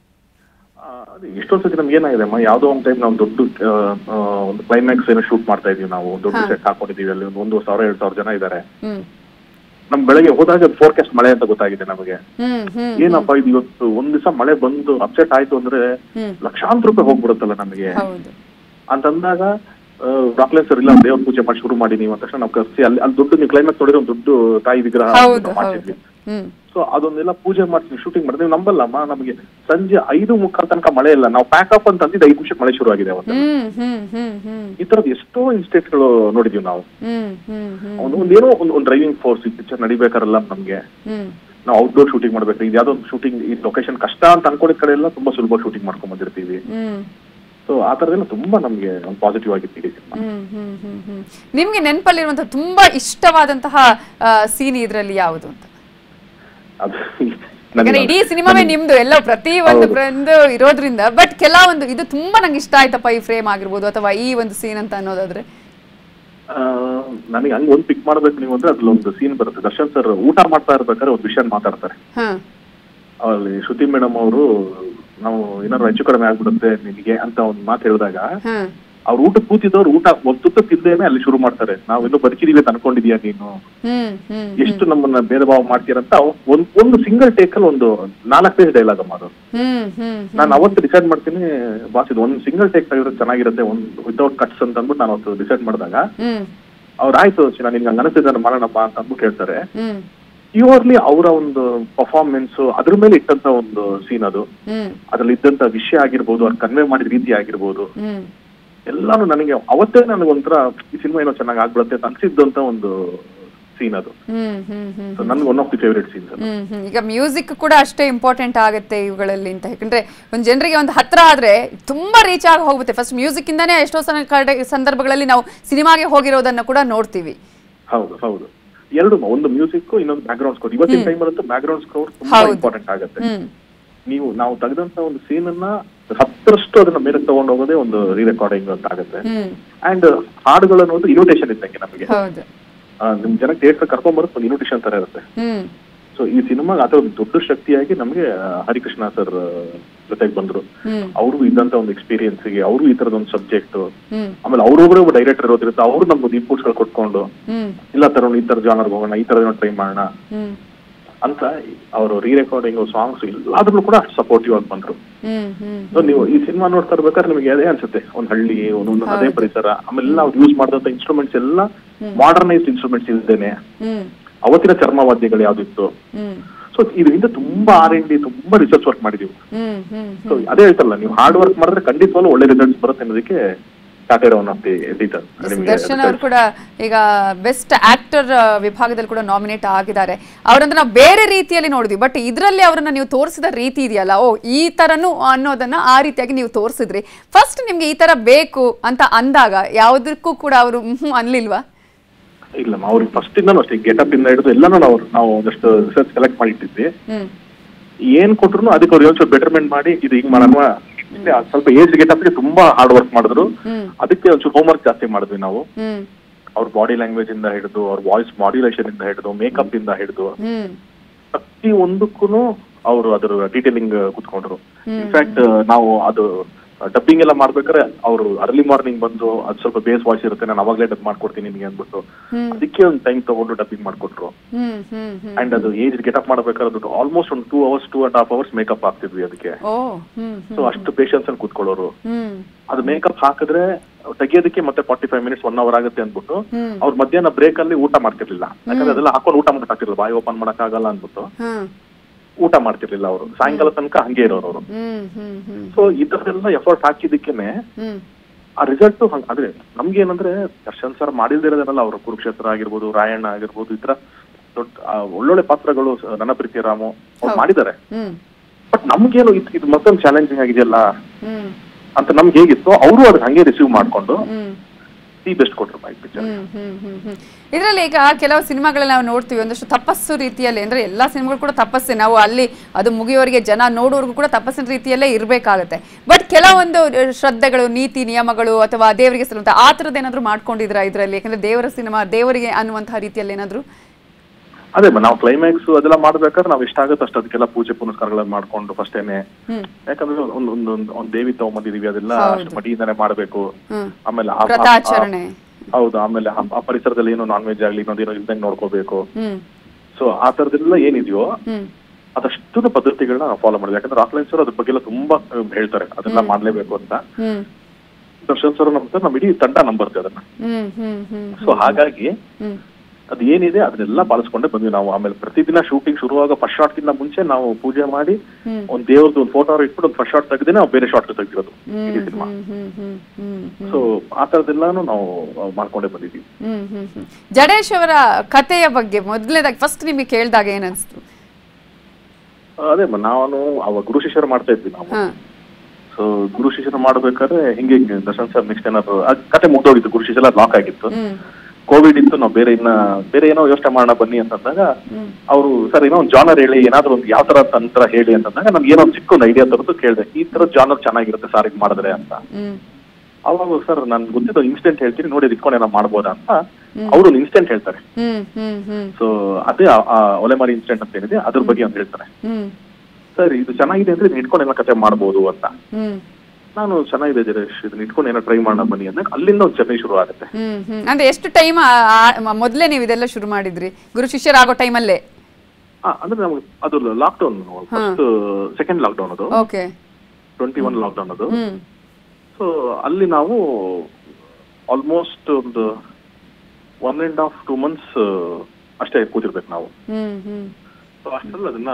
ಆ, ಅದೇ ಎಷ್ಟೊಂದ್ ಸತಿ ನಮ್ಗೆ ಏನಾಗಿದೆ ಅಮ್ಮ ಯಾವ್ದೋ ಒಂದ್ ಟೈಮ್ ನಾವು ದೊಡ್ಡ ಆ, ಆ, ಒಂದು ಕ್ಲೈಮ್ಯಾಕ್ಸ್ ಏನೋ ಶೂಟ್ ಮಾಡ್ತಾ ಇದೀವಿ ನಾವು ದೊಡ್ಡ ಸೆಟ್ ಹಾಕೊಂಡಿದೀವಿ ಅಲ್ಲಿ ಒಂದು ಒಂದು ಸಾವಿರ ಎರಡ್ ಸಾವಿರ ಜನ ಇದ್ದಾರೆ ಹ್ಮ್ ನಮ್ ಬೆಳಗ್ಗೆ ಹೋದಾಗ ಫೋರ್ಕಾಸ್ಟ್ ಮಳೆ ಅಂತ ಗೊತ್ತಾಗಿದೆ ನಮಗೆ ಹ್ಮ್ ಹ್ಮ್ ಏನಪ್ಪಾ ಇದು ಇವತ್ತು ಒಂದ್ ದಿವಸ ಮಳೆ ಬಂದು ಅಪ್ಸೆಟ್ ಆಯ್ತು ಅಂದ್ರೆ ಹ್ಮ್ ಲಕ್ಷಾಂತರ ರೂಪಾಯಿ ಹೋಗ್ಬಿಡುತ್ತಲ್ಲ ನಮಗೆ ಹೌದು ಅಂತಂದಾಗ ರಾಕ್ಲೇನ್ ಸರ್ ಇಲ್ಲ ದೇವ್ರ ಪೂಜೆ ಮಾಡಿ ಶುರು ಮಾಡಿ ನೀವು ಅಂದ ತಕ್ಷಣ ನಾವು ಕರ್ಸಿ ಅಲ್ಲಿ ಅಲ್ಲಿ ದೊಡ್ಡ ನೀವು ಕ್ಲೈಮ್ಯಾಕ್ಸ್ ನೋಡಿದ್ರೆ ಒಂದು ದೊಡ್ಡ ತಾಯಿ ವಿಗ್ರಹ ಹೌದು ನಾವು ಮಾಡ್ತಿದ್ವಿ ಹೌದು ಹ್ಮ್ ಸೊ ಅದೊಂದೆಲ್ಲ ಪೂಜೆ ಮಾಡ್ತೀವಿ ಶೂಟಿಂಗ್ ಮಾಡ್ತೀವಿ ನೀವು ನಂಬಲ್ಲಮ್ಮ ನಮಗೆ ಸಂಜೆ ಐದು ಮುಕ್ಕಾಲ್ ತನಕ ಮಳೆ ಇಲ್ಲ ನಾವು ಪ್ಯಾಕ್ ಅಪ್ ಅಂತ ಅಂದಿದ್ದು ಐದು ನಿಮಿಷಕ್ಕೆ ಮಳೆ ಶುರು ಆಗಿದೆ ಅವತ್ತು ಹ್ಮ್ ಹ್ಮ್ ಹ್ಮ್ ಹ್ಮ್ ಈ ತರದ್ ಎಷ್ಟೋ ಇನ್ಸ್ಟೇಟ್ಗಳು ನೋಡಿದೀವಿ ನಾವು ಹ್ಮ್ ಹ್ಮ್ ಹ್ಮ್ ಒಂದು ಒಂದೇನೋ ಒಂದು ಒಂದು ಡ್ರೈವಿಂಗ್ ಫೋರ್ಸ್ ಈ ಪಿಕ್ಚರ್ ನಡಿಬೇಕಾರಲ್ಲ ನಮ್ಗೆ ಹ್ಮ್ ನಾವು ಔಟ್ಡೋರ್ ಶೂಟಿಂಗ್ ಮಾಡ್ಬೇಕು ಇದು ಯಾವ್ದೋ ಒಂದು ಶೂಟಿಂಗ್ ಈ ಲೊಕೇಶನ್ ಕಷ್ಟ ಅಂತ ಅನ್ಕೊಂಡಿದ್ ಕಡೆ ಎಲ್ಲ ತುಂಬಾ ಸುಲಭ ಶೂಟಿಂಗ್ ಮಾಡ್ಕೊಂಡ್ ಬಂದಿರ್ತೀವಿ ಹ್ಮ್ ಸೊ ಆ ತರದೆಲ್ಲ ತುಂಬಾ ನಮ್ಗೆ ಒಂದು ಪಾಸಿಟಿವ್ ಆಗಿತ್ತು ಈ ಸಿನಿಮಾ ಹ್ಮ್ ಹ್ಮ್ ಹ್ಮ್ ಹ್ಮ್ ನಿಮ್ಗೆ ನೆನಪಲ್ಲಿರುವಂತಹ ತುಂಬಾ ಇಷ್ಟವಾದಂತಹ ಸೀನ್ ಇದರಲ್ಲಿ ಯಾವುದು ಅಂತ ಅದು ಯಾಕಂದ್ರೆ ಇಡೀ ಸಿನಿಮಾವೇ ನಿಮ್ದು ಎಲ್ಲ ಪ್ರತಿ ಒಂದು ಒಂದು ಇರೋದ್ರಿಂದ ಬಟ್ ಕೆಲವೊಂದು ಇದು ತುಂಬಾ ನಂಗೆ ಇಷ್ಟ ಆಯ್ತಪ್ಪ ಈ ಫ್ರೇಮ್ ಆಗಿರ್ಬೋದು ಅಥವಾ ಈ ಒಂದು ಸೀನ್ ಅಂತ ಅನ್ನೋದಾದ್ರೆ ಆ, ನನಗೆ ಹಂಗ್ ಒಂದ್ ಪಿಕ್ ಮಾಡ್ಬೇಕು ನೀವು ಅಂದ್ರೆ ಅದ್ರಲ್ಲಿ ಒಂದು ಸೀನ್ ಬರುತ್ತೆ ದರ್ಶನ್ ಸರ್ ಊಟ ಮಾಡ್ತಾ ಇರ್ಬೇಕಾದ್ರೆ ಒಂದು ವಿಷಯ ಮಾತಾಡ್ತಾರೆ ಹಾ ಅಲ್ಲಿ ಶ್ರುತಿ ಮೇಡಮ್ ಅವರು ನಾವು ಏನಾದ್ರು ಹೆಚ್ಚು ಕಡಿಮೆ ಆಗ್ಬಿಡುತ್ತೆ ನಿನಗೆ ಅಂತ ಒಂದ್ ಮಾತು ಹೇಳಿದಾಗ ಹಾ ಅವ್ರು ಊಟ ಕೂತಿದ್ದವ್ರು ಊಟ ಒಂದು ತುತ್ತ ತಿಂದೇನೆ ಅಲ್ಲಿ ಶುರು ಮಾಡ್ತಾರೆ ನಾವು ಇನ್ನೂ ಬದುಕಿದೀವಿ ಅಂತ ಅನ್ಕೊಂಡಿದ್ಯಾ ನೀನು ಹ್ಮ್ ಹ್ಮ್ ಎಷ್ಟು ನಮ್ಮನ್ನ ಭೇದ ಭಾವ ಮಾಡ್ತೀರಂತ ಅವ್- ಒಂದ್ ಒಂದು ಸಿಂಗಲ್ ಟೇಕ್ ಅಲ್ಲಿ ಒಂದು ನಾಲ್ಕು ಪೇಜ್ ಡೈಲಾಗ್ ಅಮ್ಮ ಅದು ಹ್ಮ್ ಹ್ಮ್ ನಾನು ಅವತ್ತು ಡಿಸೈಡ್ ಮಾಡ್ತೀನಿ ಬಾಸ್ ಇದು ಒಂದು ಸಿಂಗಲ್ ಟೇಕ್ ತೆಗೆದ್ರೆ ಚೆನ್ನಾಗಿರುತ್ತೆ ಒಂದು ವಿತೌಟ್ ಕಟ್ಸ್ ಅಂತ ಅಂದ್ಬಿಟ್ಟು ನಾನು ಅವತ್ತು ಡಿಸೈಡ್ ಮಾಡಿದಾಗ ಹ್ಮ್ ಅವ್ರು ಆಯ್ತು ಚಿನ್ನ ನಿನ್ಗೆ ಹಂಗ ಅನಿಸ್ತಿದ್ದಾರೆ ಮಾಡೋಣಪ್ಪ ಅಂತ ಅಂದ್ಬಿಟ್ಟು ಹೇಳ್ತಾರೆ ಹ್ಮ್ ಪ್ಯೂರ್ಲಿ ಅವರ ಒಂದು ಪರ್ಫಾರ್ಮೆನ್ಸ್ ಅದ್ರ ಮೇಲೆ ಇಟ್ಟಂತ ಒಂದು ಸೀನ್ ಅದು ಹ್ಮ್ ಅದ್ರಲ್ಲಿ ಇದ್ದಂತ ವಿಷಯ ಆಗಿರ್ಬೋದು ಅವ್ರು ಕನ್ವೆ ಮಾಡಿದ ರೀತಿ ಆಗಿರ್ಬೋದು ಹ್ಮ್ ಎಲ್ಲಾನು ನನಗೆ ಅವತ್ತೇ ನನಗೆ ಒಂಥರ ಈ ಸಿನಿಮಾ ಏನೋ ಚೆನ್ನಾಗಿ ಆಗ್ಬಿಡುತ್ತೆ ಅಂತ ಅನ್ಸಿದ್ದಂತ ಒಂದು ಸೀನ್ ಅದು ಹ್ಮ್ ಹ್ಮ್ ಹ್ಮ್ ಸೊ ನನ್ಗೆ one of the favourite scenes ಅದು ಹ್ಮ್ ಹ್ಮ್. ಈಗ ಮ್ಯೂಸಿಕ್ ಕೂಡ ಅಷ್ಟೇ ಇಂಪಾರ್ಟೆಂಟ್ ಆಗುತ್ತೆ ಇವುಗಳಲ್ಲಿ ಅಂತ ಯಾಕಂದ್ರೆ ಒಂದು ಜನರಿಗೆ ಒಂದು ಹತ್ರ ಆದ್ರೆ ತುಂಬಾ ರೀಚ್ ಆಗಿ ಹೋಗುತ್ತೆ ಫಸ್ಟ್ ಮ್ಯೂಸಿಕ್ ಇಂದಾನೇ ಎಷ್ಟೋ ಸಲ ಕಡೆ ಸಂದರ್ಭಗಳಲ್ಲಿ ನಾವು ಸಿನಿಮಾಗೆ ಹೋಗಿರೋದನ್ನ ಕೂಡ ನೋಡ್ತೀವಿ ಹೌದು ಹೌದು ಎರಡು ಒಂದು ಮ್ಯೂಸಿಕ್ ಇನ್ನೊಂದು ಬ್ಯಾಕ್ ಗ್ರೌಂಡ್ ಸ್ಕೋರ್ ಇವತ್ತಿನ ಟೈಮ್ ಅಂತೂ ಬ್ಯಾಕ್ ಗ್ರೌಂಡ್ ಸ್ಕೋರ್ ತುಂಬಾ ಹೌದು. ಇಂಪಾರ್ಟೆಂಟ್ ಆಗುತ್ತೆ ಹ್ಮ್ ನೀವು ನಾವು ತೆಗೆದಂತ ಒಂದು ಸೀನ್ ಅನ್ನ ಹತ್ತರಷ್ಟು ಅದನ್ನ ಮೇಲೆ ತಗೊಂಡು ಹೋಗೋದೇ ಒಂದು ರೀ ರೆಕಾರ್ಡಿಂಗ್ ಅಂತ ಆಗುತ್ತೆ ಹ್ಮ್ ಅಂಡ್ ಹಾಡುಗಳು ಅನ್ನೋದು ಇನ್ವಿಟೇಷನ್ ಇದ್ದಂಗೆ ನಮಗೆ ಹೌದು ಆ, ನಿಮ್ ಜನಕ್ಕೆ ಥಿಯೇಟರ್ ಕರ್ಕೊಂಡ್ ಬರೋದು ಒಂದು ಇನ್ವಿಟೇಷನ್ ತರ ಇರುತ್ತೆ ಹ್ಮ್ ಸೊ ಈ ಸಿನಿಮಾಗ ಅದು ಒಂದು ದೊಡ್ಡ ಶಕ್ತಿಯಾಗಿ ನಮಗೆ ಹರಿಕೃಷ್ಣ ಸರ್ ಜೊತೆಗೆ ಬಂದ್ರು ಹ್ಮ್ ಅವ್ರಿಗೂ ಇದ್ದಂತ ಒಂದು ಎಕ್ಸ್ಪೀರಿಯನ್ಸ್ ಗೆ ಅವ್ರಿಗೂ ಈ ತರದ ಒಂದು ಸಬ್ಜೆಕ್ಟ್ ಹ್ಮ್ ಆಮೇಲೆ ಅವ್ರೊಬ್ಬರೇ ಒಬ್ಬ ಡೈರೆಕ್ಟರ್ ಇರೋದ್ರಿಂದ ಅವ್ರು ನಮ್ಗೆ ಇನ್ಪುಟ್ಸ್ ಗಳು ಕೊಟ್ಕೊಂಡು ಹ್ಮ್ ಇಲ್ಲ ತರ ಈ ತರ ಜಾನರ್ ಹೋಗೋಣ ಈ ತರ ಟ್ರೈ ಮಾಡೋಣ ಹ್ಮ್ ಅಂತ ಅವರು ರೀ ರೆಕಾರ್ಡಿಂಗ್ ಸಾಂಗ್ಸ್ ಎಲ್ಲಾದ್ರೂ ಕೂಡ ಅಷ್ಟು ಸಪೋರ್ಟಿವ್ ಆಗಿ ಬಂದ್ರು ಹ್ಮ್ ಹ್ಮ್ ಸೊ ನೀವು ಈ ಸಿನಿಮಾ ನೋಡ್ತಾ ಇರ್ಬೇಕಾದ್ರೆ ನಿಮಗೆ ಅದೇ ಅನ್ಸುತ್ತೆ ಒಂದ್ ಹಳ್ಳಿ ಒಂದೊಂದು ಅದೇ ಪರಿಸರ ಆಮೇಲೆ ಅವ್ರು ಯೂಸ್ ಮಾಡಿದಂತ ಇನ್ಸ್ಟ್ರೂಮೆಂಟ್ಸ್ ಎಲ್ಲ ಮಾಡರ್ನೈಸ್ಡ್ ಇನ್ಸ್ಟ್ರೂಮೆಂಟ್ಸ್ ಇಲ್ದೇನೆ ಹ್ಮ್ ಅವತ್ತಿನ ಚರ್ಮವಾದ್ಯಗಳು ಯಾವ್ದಿತ್ತು ಹ್ಮ್ ಸೊ ಇದರಿಂದ ತುಂಬಾ ಆರ್ ಎನ್ ಡಿ ತುಂಬಾ ರಿಸರ್ಚ್ ವರ್ಕ್ ಮಾಡಿದೀವಿ ಹ್ಮ್ ಹ್ಮ್ ಸೊ ಅದೇ ಹೇಳ್ತಲ್ಲ ನೀವು ಹಾರ್ಡ್ ವರ್ಕ್ ಮಾಡಿದ್ರೆ ಖಂಡಿತವಾಗ್ಲೂ ಒಳ್ಳೆ ರಿಸಲ್ಟ್ಸ್ ಬರುತ್ತೆ ಅನ್ನೋದಕ್ಕೆ ಟಾಟಾ one of the editor Darshan ಅವರು ಕೂಡ ಈಗ ಬೆಸ್ಟ್ ಆಕ್ಟರ್ ವಿಭಾಗದಲ್ಲಿ ಕೂಡ ನಾಮಿನೇಟ್ ಆಗಿದ್ದಾರೆ ಅವರನ್ನ ನಾವು ಬೇರೆ ರೀತಿಯಲ್ಲಿ ನೋಡಿದ್ವಿ ಬಟ್ ಇದರಲ್ಲಿ ಅವರನ್ನ ನೀವು ತೋರಿಸಿದ ರೀತಿ ಇದೆಯಲ್ಲ ಓ ಈ ತರನು ಅನ್ನೋದನ್ನ ಆ ರೀತಿಯಾಗಿ ನೀವು ತೋರಿಸಿದ್ರಿ ಫಸ್ಟ್ ನಿಮ್ಗೆ ಈ ತರ ಬೇಕು ಅಂತ ಅಂದಾಗ ಯಾವುದಕ್ಕೂ ಕೂಡ ಅವರು ಹ್ಮ್ ಅನ್ಲಿಲ್ವಾ ಇಲ್ಲ ಅವ್ರಿಗೆ ಫಸ್ಟ್ ಇಂದನೂ ಅಷ್ಟೇ ಗೆಟಪ್ ಇಂದ ಹಿಡಿದು ಎಲ್ಲಾನು ನಾವು ನಾವು ಒಂದಷ್ಟು ರಿಸರ್ಚ್ ಸೆಲೆಕ್ಟ್ ಮಾಡಿಟ್ಟಿದ್ವಿ ಹ್ಮ್ ಏನ್ ಕೊಟ್ರು ಅದಕ್ಕೆ ಅವ್ರು ಒಂಚೂರು ಬೆಟರ್ಮೆಂಟ್ ಮಾಡಿ ಇದು ಹಿಂಗ್ ಮಾಡೋಣ ಇಲ್ಲೇ ಅದ್ ಸ್ವಲ್ಪ ಏಜ್ ಗೆಟಪ್ಗೆ ತುಂಬಾ ಹಾರ್ಡ್ ವರ್ಕ್ ಮಾಡಿದ್ರು ಹ್ಮ್ ಅದಕ್ಕೆ ಒಂಚೂರು ಹೋಮ್ವರ್ಕ್ ಜಾಸ್ತಿ ಮಾಡಿದ್ವಿ ನಾವು ಹ್ಮ್ ಅವ್ರ ಬಾಡಿ ಲ್ಯಾಂಗ್ವೇಜ್ ಇಂದ ಹಿಡಿದು ಅವ್ರ ವಾಯ್ಸ್ ಮಾಡ್ಯುಲೇಷನ್ ಇಂದ ಹಿಡಿದು ಮೇಕಪ್ ಇಂದ ಹಿಡಿದು ಹ್ಮ್ ಪ್ರತಿ ಒಂದಕ್ಕೂ ಅವರು ಅದ್ರ ಡೀಟೇಲಿಂಗ್ ಕುತ್ಕೊಂಡ್ರು ಇನ್ಫ್ಯಾಕ್ಟ್ ನಾವು ಅದು ಡಬ್ಬಿಂಗ್ ಎಲ್ಲ ಮಾಡ್ಬೇಕಾದ್ರೆ ಅವರು ಅರ್ಲಿ ಮಾರ್ನಿಂಗ್ ಬಂದು ಅದು ಸ್ವಲ್ಪ ಬೇಸ್ ವಾಯ್ಸ್ ಇರುತ್ತೆ ನಾನು ಅವಾಗಲೇ ಡಬ್ ಮಾಡ್ಕೊಡ್ತೀನಿ ನಿಮಗೆ ಅಂದ್ಬಿಟ್ಟು ಹ್ಮ್. ಅದಕ್ಕೆ ಒಂದು ಟೈಮ್ ತಗೊಂಡು ಡಬ್ಬಿಂಗ್ ಮಾಡ್ಕೊಟ್ರು ಹ್ಮ್ ಹ್ಮ್ ಹ್ಮ್ ಅಂಡ್ ಅದು ಏಜ್ ಗೆಟಪ್ ಮಾಡ್ಬೇಕಾದ್ರೆ ಅದು ಆಲ್ಮೋಸ್ಟ್ ಒಂದು two hours two and half hours makeup ಹಾಕ್ತಿದ್ವಿ ಅದಕ್ಕೆ ಓ ಹ್ಮ್ ಸೊ ಅಷ್ಟು ಪೇಷನ್ಸ್ ಅಲ್ಲಿ ಕೂತ್ಕೊಳ್ಳೋರು ಹ್ಮ್ ಅದು ಮೇಕಪ್ ಹಾಕಿದ್ರೆ ತೆಗಿಯೋದಕ್ಕೆ ಮತ್ತೆ forty five minutes one hour ಆಗುತ್ತೆ ಅಂದ್ಬಿಟ್ಟು ಹ್ಮ್ ಅವ್ರು ಮಧ್ಯಾಹ್ನ ಬ್ರೇಕ್ ಅಲ್ಲಿ ಊಟ ಮಾಡ್ತಿರ್ಲಿಲ್ಲ ಯಾಕಂದ್ರೆ ಅದೆಲ್ಲ ಹಾಕೊಂಡು ಊಟ ಮಾಡಕ್ ಆಗ್ತಿರ್ಲಿಲ್ಲ ಬಾಯಿ ಓಪನ್ ಮಾಡಕ್ ಆಗಲ್ಲ ಅಂದ್ಬಿಟ್ಟು ಹ್ಮ್ ಊಟ ಮಾಡ್ತಿರ್ಲಿಲ್ಲ ಅವರು ಸಾಯಂಕಾಲ ತನಕ ಹಂಗೆ ಇರೋರು ಅವರು ಹ್ಮ್ ಹ್ಮ್ ಹ್ಮ್ ಸೊ ಇದನ್ನೆಲ್ಲ ಎಫರ್ಟ್ ಹಾಕಿದಕ್ಕೇನೆ ಹ್ಮ್ ಆ ರಿಸಲ್ಟ್ ಹಂಗ ಅಂದ್ರೆ ನಮ್ಗೆ ಏನಂದ್ರೆ ದರ್ಶನ್ ಸರ್ ಮಾಡಿಲ್ದಿರೋದನ್ನೆಲ್ಲ ಅವರು ಕುರುಕ್ಷೇತ್ರ ಆಗಿರ್ಬೋದು ರಾಯಣ್ಣ ಆಗಿರ್ಬೋದು ಈ ತರ ದೊಡ್ಡ ಆ, ಒಳ್ಳೊಳ್ಳೆ ಪಾತ್ರಗಳು ಸ- ನನ್ನ ಪ್ರೀತಿ ರಾಮು ಅವ್ರು ಮಾಡಿದ್ದಾರೆ ಹ್ಮ್ ಬಟ್ ನಮ್ಗೇನು ಇದು ಇದು ಮತ್ತೊಂದು ಚಾಲೆಂಜಿಂಗ್ ಆಗಿದೆಯಲ್ಲ ಹ್ಮ್ ಅಂತ ನಮ್ಗೆ ಹೇಗಿತ್ತು ಅವರು ಅದನ್ನ ಹಂಗೆ ರಿಸೀವ್ ಮಾಡ್ಕೊಂಡು ಹ್ಮ್ ದಿ ಬೆಸ್ಟ್ ಕೊಟ್ರು ಮೈ ಪಿಕ್ಚರ್ ಹ್ಮ್ ಹ್ಮ್ ಹ್ಮ್ ಹ್ಮ್ ಇದರಲ್ಲಿ ಈಗ ಕೆಲವು ಸಿನಿಮಾಗಳನ್ನ ನಾವು ನೋಡ್ತೀವಿ ಒಂದಷ್ಟು ತಪಸ್ಸು ರೀತಿಯಲ್ಲಿ ಅಂದ್ರೆ ಎಲ್ಲಾ ಸಿನಿಮಾಗಳು ಕೂಡ ತಪಸ್ಸೆ ನಾವು ಅಲ್ಲಿ ಅದು ಮುಗಿಯೋವರೆಗೆ ಜನ ನೋಡೋರ್ಗು ಕೂಡ ತಪಸ್ಸಿನ ರೀತಿಯಲ್ಲೇ ಇರಬೇಕಾಗುತ್ತೆ ಬಟ್ ಕೆಲವೊಂದು ಅಹ್, ಶ್ರದ್ಧೆಗಳು ನೀತಿ ನಿಯಮಗಳು ಅಥವಾ ದೇವರಿಗೆ ಸಲ್ಲುವಂತ ಆ ಥರದ್ದು ಏನಾದ್ರು ಮಾಡ್ಕೊಂಡಿದ್ರಾ ಇದರಲ್ಲಿ ಯಾಕಂದ್ರೆ ದೇವರ ಸಿನಿಮಾ ದೇವರಿಗೆ ಅನ್ನುವಂತಹ ರೀತಿಯಲ್ಲಿ ಏನಾದ್ರು ಅದೇ ಮ- ನಾವು ಕ್ಲೈಮ್ಯಾಕ್ಸ್ ಅದೆಲ್ಲ ಮಾಡ್ಬೇಕಾದ್ರೆ ನಾವು ಎಷ್ಟಾಗುತ್ತೆ ಅಷ್ಟು ಅದಕ್ಕೆಲ್ಲ ಪೂಜೆ ಪುನಸ್ಕಾರಗಳನ್ನ ಮಾಡ್ಕೊಂಡು ಫಸ್ಟೇನೆ ಹ್ಮ್ ಯಾಕಂದ್ರೆ ಒಂದು ಒಂದು ಒಂದು ದೇವಿ ತಗೊಂಬಂದಿದೀವಿ ಅದೆಲ್ಲ ಹೌದು. ಅಷ್ಟು ಮಡಿಯಿಂದಾನೆ ಮಾಡ್ಬೇಕು ಹ್ಮ್ ಆಮೇಲೆ ಆ- ಆ- ವ್ರತಾಚರಣೆ ಹೌದು ಆಮೇಲೆ ಆ- ಆ ಪರಿಸರದಲ್ಲಿ ಏನು ನಾನ್ ವೆಜ್ ಆಗ್ಲಿ ಇನ್ನೊಂದೇನೋ ಇಲ್ದಂಗೆ ನೋಡ್ಕೋಬೇಕು ಹ್ಮ್ ಸೊ ಆ ತರದೆಲ್ಲ ಏನಿದೆಯೋ ಹ್ಮ್ ಅದಷ್ಟು ಪದ್ಧತಿಗಳನ್ನ ನಾವು ಫಾಲೋ ಮಾಡಿದ್ವಿ ಯಾಕಂದ್ರೆ ರಾಕ್ಲೈನ್ ಸರ್ ಅದ್ರ ಬಗ್ಗೆ ಎಲ್ಲ ತುಂಬಾ ಆ, ಹೇಳ್ತಾರೆ ಅದೆಲ್ಲ ಮಾಡ್ಲೇಬೇಕು ಅಂತ ಹ್ಮ್ ದರ್ಶನ್ ಸರ್ ನಮ್ಮ ನಮ್ಮ ಇಡೀ ತಂಡ ನಂಬರ್ತೀವಿ ಅದನ್ನ ಹ್ಮ್ ಹ್ಮ್ ಹ್ಮ್ ಸೊ ಹಾಗಾಗಿ ಹ್ಮ್ ಅದು ಏನಿದೆ ಅದನ್ನೆಲ್ಲ ಪಾಲಿಸ್ಕೊಂಡೇ ಬಂದ್ವಿ ನಾವು ಆಮೇಲೆ ಪ್ರತಿದಿನ ಶೂಟಿಂಗ್ ಶುರುವಾಗ ಫಸ್ಟ್ ಶಾಟ್ ಗಿಂತ ಮುಂಚೆ ನಾವು ಪೂಜೆ ಮಾಡಿ ಹ್ಮ್. ಒಂದ್ ದೇವ್ರದ್ದು ಒಂದು ಫೋಟೋ ಇಟ್ಬಿಟ್ಟು ಒಂದು ಫಸ್ಟ್ ಶಾಟ್ ತೆಗೆದೇ ನಾವು ಬೇರೆ ಶಾಟ್ ತೆಗ್ದಿರೋದು ಇಡೀ ಸಿನಿಮಾ ಹ್ಮ್ ಹ್ಮ್ ಹ್ಮ್ ಹ್ಮ್ ಹ್ಮ್ ಸೊ ಆ ತರದೆಲ್ಲಾನು ನಾವು ಆ, ಮಾಡ್ಕೊಂಡೇ ಬಂದಿದ್ದೀವಿ ಹ್ಮ್ ಹ್ಮ್ ಹ್ಮ್ ಜಡೇಶ್ ಅವರ ಕಥೆಯ ಬಗ್ಗೆ ಮೊದಲನೇದಾಗಿ ಫಸ್ಟ್ ನಿಮಗೆ ಕೇಳಿದಾಗ ಏನನ್ಸ್ತು ಅದೇ ಮ- ನಾನು ಅವಾಗ ಗುರು ಶಿಷ್ಯರು ಮಾಡ್ತಾ ಇದ್ವಿ ನಾವು ಹಾ ಸೊ ಗುರು ಶಿಷ್ಯರು ಮಾಡ್ಬೇಕಾದ್ರೆ ಹಿಂಗೆ ಹಿಂಗೆ ದರ್ಶನ್ ಸರ್ ನೆಕ್ಸ್ಟ್ ಏನಾದ್ರು ಅದ್ ಕತೆ ಮುಗ್ದೋಗಿತ್ತು ಗುರು ಶಿಷ್ಯರ ಲಾಕ್ ಆಗಿತ್ತು ಹ್ಮ್ ಕೋವಿಡ್ ಇತ್ತು ನಾವು ಬೇರೆ ಇನ್ನ ಬೇರೆ ಏನೋ ಯೋಚನೆ ಮಾಡೋಣ ಬನ್ನಿ ಅಂತಂದಾಗ ಹ್ಮ್ ಅವರು ಸರ್ ಏನೋ ಒಂದು ಜಾನರ್ ಹೇಳಿ ಏನಾದ್ರು ಒಂದು ಯಾವ ತರ ತಂತ್ರ ಹೇಳಿ ಅಂತಂದಾಗ ನಮ್ಗೆ ಏನೋ ಒಂದು ಚಿಕ್ಕ ಒಂದು ಐಡಿಯಾ ತರದ್ದು ಕೇಳಿದೆ ಈ ತರ ಜಾನರ್ ಚೆನ್ನಾಗಿರುತ್ತೆ ಸರ್ ಇದು ಮಾಡಿದ್ರೆ ಅಂತ ಹ್ಮ್ ಅವಾಗ ಸರ್ ನನ್ ಗೊತ್ತಿದ್ದು ಇನ್ಸ್ಟೆಂಟ್ ಹೇಳ್ತೀನಿ ನೋಡಿ ಇಟ್ಕೊಂಡು ಏನೋ ಮಾಡ್ಬೋದಾ ಅಂತ ಅವರು ಒಂದು ಇನ್ಸ್ಟೆಂಟ್ ಹೇಳ್ತಾರೆ ಹ್ಮ್ ಹ್ಮ್ ಹ್ಮ್ ಸೊ ಅದೇ ಆ- ಆ ಒಲೆಮಾರಿ ಇನ್ಸ್ಟೆಂಟ್ ಅಂತ ಏನಿದೆ ಅದ್ರ ಬಗ್ಗೆ ಅಂತ ಹೇಳ್ತಾರೆ ಹ್ಮ್ ಸರ್ ಇದು ಚೆನ್ನಾಗಿದೆ ಅಂದ್ರೆ ಇದನ್ನ ಇಟ್ಕೊಂಡು ಏನೋ ಕತೆ ಮಾಡ್ಬೋದು ಅಂತ ಹ್ಮ್ ನಾನು ಚೆನ್ನಾಗಿದೆ ಜರೇಶ್ ಇದನ್ನ ಇಟ್ಕೊಂಡು ಏನೋ ಟ್ರೈ ಮಾಡೋಣ ಬನ್ನಿ ಅಂದಾಗ ಅಲ್ಲಿಂದ ಒಂದು ಜರ್ನಿ ಶುರು ಆಗುತ್ತೆ ಹ್ಮ್ ಹ್ಮ್ ಅಂದ್ರೆ ಎಷ್ಟು ಟೈಮ್ ಮೊದಲೇ ನೀವು ಇದೆಲ್ಲ ಶುರು ಮಾಡಿದ್ರಿ ಗುರು ಶಿಷ್ಯರಾಗೋ ಟೈಮಲ್ಲೇ ಆ, ಅಂದ್ರೆ ನಮ್ಗೆ ಅದು ಲಾಕ್ಡೌನ್ ಫಸ್ಟ್ ಸೆಕೆಂಡ್ ಲಾಕ್ಡೌನ್ ಅದು ಓಕೆ ಟ್ವೆಂಟಿ ಒನ್ ಲಾಕ್ಡೌನ್ ಅದು ಹ್ಮ್ ಸೊ ಅಲ್ಲಿ ನಾವು ಆಲ್ಮೋಸ್ಟ್ ಒಂದು one and half two months ಅಷ್ಟೇ ಕೂತಿರ್ಬೇಕು ನಾವು ಹ್ಮ್ ಹ್ಮ್ ಸೊ ಅಷ್ಟರಲ್ಲಿ ಅದನ್ನ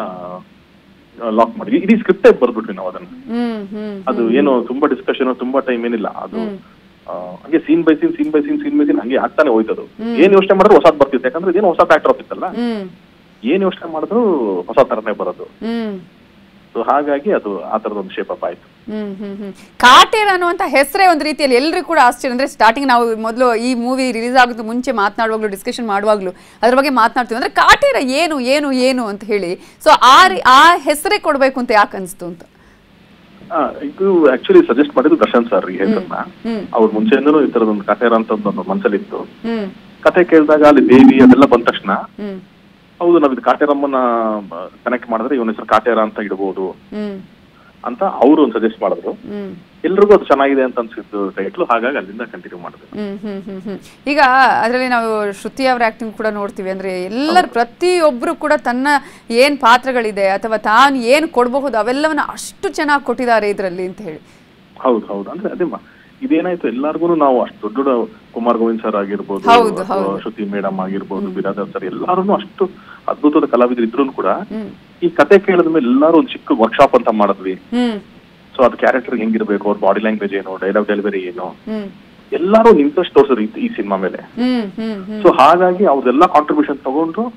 ಲಾಕ್ ಮಾಡಿ ಇಡೀ ಸ್ಕ್ರಿಪ್ಟೇ ಬರ್ಬಿಟ್ವಿ ನಾವು ಅದನ್ನ ಹ್ಮ್ ಹ್ಮ್ ಅದು ಏನು ತುಂಬಾ ಡಿಸ್ಕಷನ್ ತುಂಬಾ ಟೈಮ್ ಏನಿಲ್ಲ ಅದು ಆ, ಹಂಗೆ scene by scene scene by scene scene by scene ಹಂಗೆ ಆಗ್ತಾನೆ ಹೋಯ್ತದು ಏನ್ ಯೋಚನೆ ಮಾಡಿದ್ರು ಹೊಸದ್ ಬರ್ತಿತ್ತು ಯಾಕಂದ್ರೆ ಇದೇನು ಹೊಸ ಫ್ಯಾಕ್ಟರ್ ಆಗ್ತಿತ್ತಲ್ಲ ಹ್ಮ್ ಏನ್ ಯೋಚನೆ ಮಾಡಿದ್ರು ಹೊಸ ತರನೇ ಬರೋದು ಹ್ಮ್ ಸೊ ಹಾಗಾಗಿ ಅದು ಆ ತರದ ಒಂದು ಶೇಪ್ ಅಪ್ ಆಯ್ತು ಹ್ಮ್ ಹ್ಮ್ ಹ್ಮ್ ಕಾಟೇರ್ ಅನ್ನುವಂಥ ಹೆಸರೇ ಒಂದು ರೀತಿಯಲ್ಲಿ ಎಲ್ರಿಗೂ ಕೂಡ ಆಶ್ಚರ್ಯ ಅಂದ್ರೆ ಸ್ಟಾರ್ಟಿಂಗ್ ನಾವು ಮೊದಲು ಈ ಮೂವಿ ರಿಲೀಸ್ ಆಗೋದು ಮುಂಚೆ ಮಾತನಾಡುವಾಗ್ಲೂ ಡಿಸ್ಕಷನ್ ಮಾಡುವಾಗ್ಲೂ ಅದ್ರ ಬಗ್ಗೆ ಮಾತನಾಡ್ತೀವಿ ಅಂದ್ರೆ ಕಾಟೇರ ಏನು ಏನು ಏನು ಅಂತ ಹೇಳಿ ಸೊ ಆ ರೀ- ಆ ಹೆಸರೇ ಕೊಡ್ಬೇಕು ಅಂತ ಯಾಕೆ ಅನ್ಸ್ತು ಅಂತ ಆ, ಇದು ಆಕ್ಚುಲಿ ಸಜೆಸ್ಟ್ ಮಾಡಿದ್ದು ದರ್ಶನ್ ಸರ್ ಈ ಹೆಸರನ್ನ ಹ್ಮ್ ಅವ್ರ ಮುಂಚೆಯಿಂದನೂ ಈ ತರದೊಂದು ಕಥೆ ಅಂತ ಒಂದು ಮನ್ಸಲ್ಲಿತ್ತು ಹ್ಮ್ ಕತೆ ಕೇಳಿದಾಗ ಅಲ್ಲಿ ದೇವಿ ಅದೆಲ್ಲ ಬಂದ ತಕ್ಷಣ ಹ್ಮ್ ಹೌದು ನಾವ್ ಇದು ಕಾಟೇರಮ್ಮನ ಕನೆಕ್ಟ್ ಮಾಡಿದ್ರೆ ಇವನ ಹೆಸರು ಕಾಟೇರ ಅಂತ ಇಡಬಹುದು ಹ್ಮ್ ಅಂತ ಅವರು ಒಂದು ಸಜೆಸ್ಟ್ ಮಾಡಿದ್ರು ಹ್ಮ್ ಎಲ್ರಿಗೂ ಅದು ಚೆನ್ನಾಗಿದೆ ಅಂತ ಅನ್ಸಿದ್ದು ಟೈಟ್ಲು ಹಾಗಾಗಿ ಅಲ್ಲಿಂದ ಕಂಟಿನ್ಯೂ ಮಾಡಿದೆ ಹ್ಮ್ ಹ್ಮ್ ಹ್ಮ್ ಹ್ಮ್ ಈಗ ಅದರಲ್ಲಿ ನಾವು ಶ್ರುತಿ ಅವರ ಆಕ್ಟಿಂಗ್ ಕೂಡ ನೋಡ್ತೀವಿ ಅಂದ್ರೆ ಎಲ್ಲರ ಪ್ರತಿಯೊಬ್ಬರು ಕೂಡ ತನ್ನ ಏನ್ ಪಾತ್ರಗಳಿದೆ ಅಥವಾ ತಾನು ಏನು ಕೊಡಬಹುದು ಅವೆಲ್ಲವನ್ನ ಅಷ್ಟು ಚೆನ್ನಾಗಿ ಕೊಟ್ಟಿದ್ದಾರೆ ಇದರಲ್ಲಿ ಅಂತ ಹೇಳಿ ಹೌದು ಹೌದು ಅಂದ್ರೆ ಅದೇ ಮ- ಇದೇನಾಯ್ತು ಎಲ್ಲಾರ್ಗು ನಾವು ಅಷ್ಟು ದೊಡ್ಡ ದೊಡ್ಡ ಕುಮಾರ್ ಗೋವಿಂದ್ ಸರ್ ಆಗಿರ್ಬೋದು ಹೌದು, ಅಥವಾ ಹೌದು. ಶ್ರುತಿ ಮೇಡಮ್ ಆಗಿರ್ಬೋದು ಬಿರಾದರ್ ಸರ್ ಎಲ್ಲಾರು ಅಷ್ಟು ಅದ್ಭುತವಾದ ಕಲಾವಿದರು ಇದ್ರು ಕೂಡ ಹ್ಮ್ ಈ ಕತೆ ಕೇಳಿದ ಮೇಲೆ ಎಲ್ಲಾರು ಒಂದು ಚಿಕ್ಕ ವರ್ಕ್ಶಾಪ್ ಅಂತ ಮಾಡಿದ್ವಿ ಹ್ಮ್ ಸೊ ಅದು ಕ್ಯಾರೆಕ್ಟರ್ ಹೆಂಗಿರ್ಬೇಕು ಅವ್ರ ಬಾಡಿ ಲ್ಯಾಂಗ್ವೇಜ್ ಏನು ಡೈಲಾಗ್ ಡೆಲಿವರಿ ಏನು ಹ್ಮ್ ಎಲ್ಲಾರು ಇಂಟ್ರೆಸ್ಟ್ ತೋರ್ಸಿದ್ರು ಈ- ಈ ಸಿನಿಮಾ ಮೇಲೆ ಹ್ಮ್ ಹ್ಮ್ ಹ್ಮ್ ಸೊ ಹಾಗಾಗಿ ಅವ್ರದೆಲ್ಲ ಕಾಂಟ್ರಿಬ್ಯೂಷನ್ ತಗೊಂಡು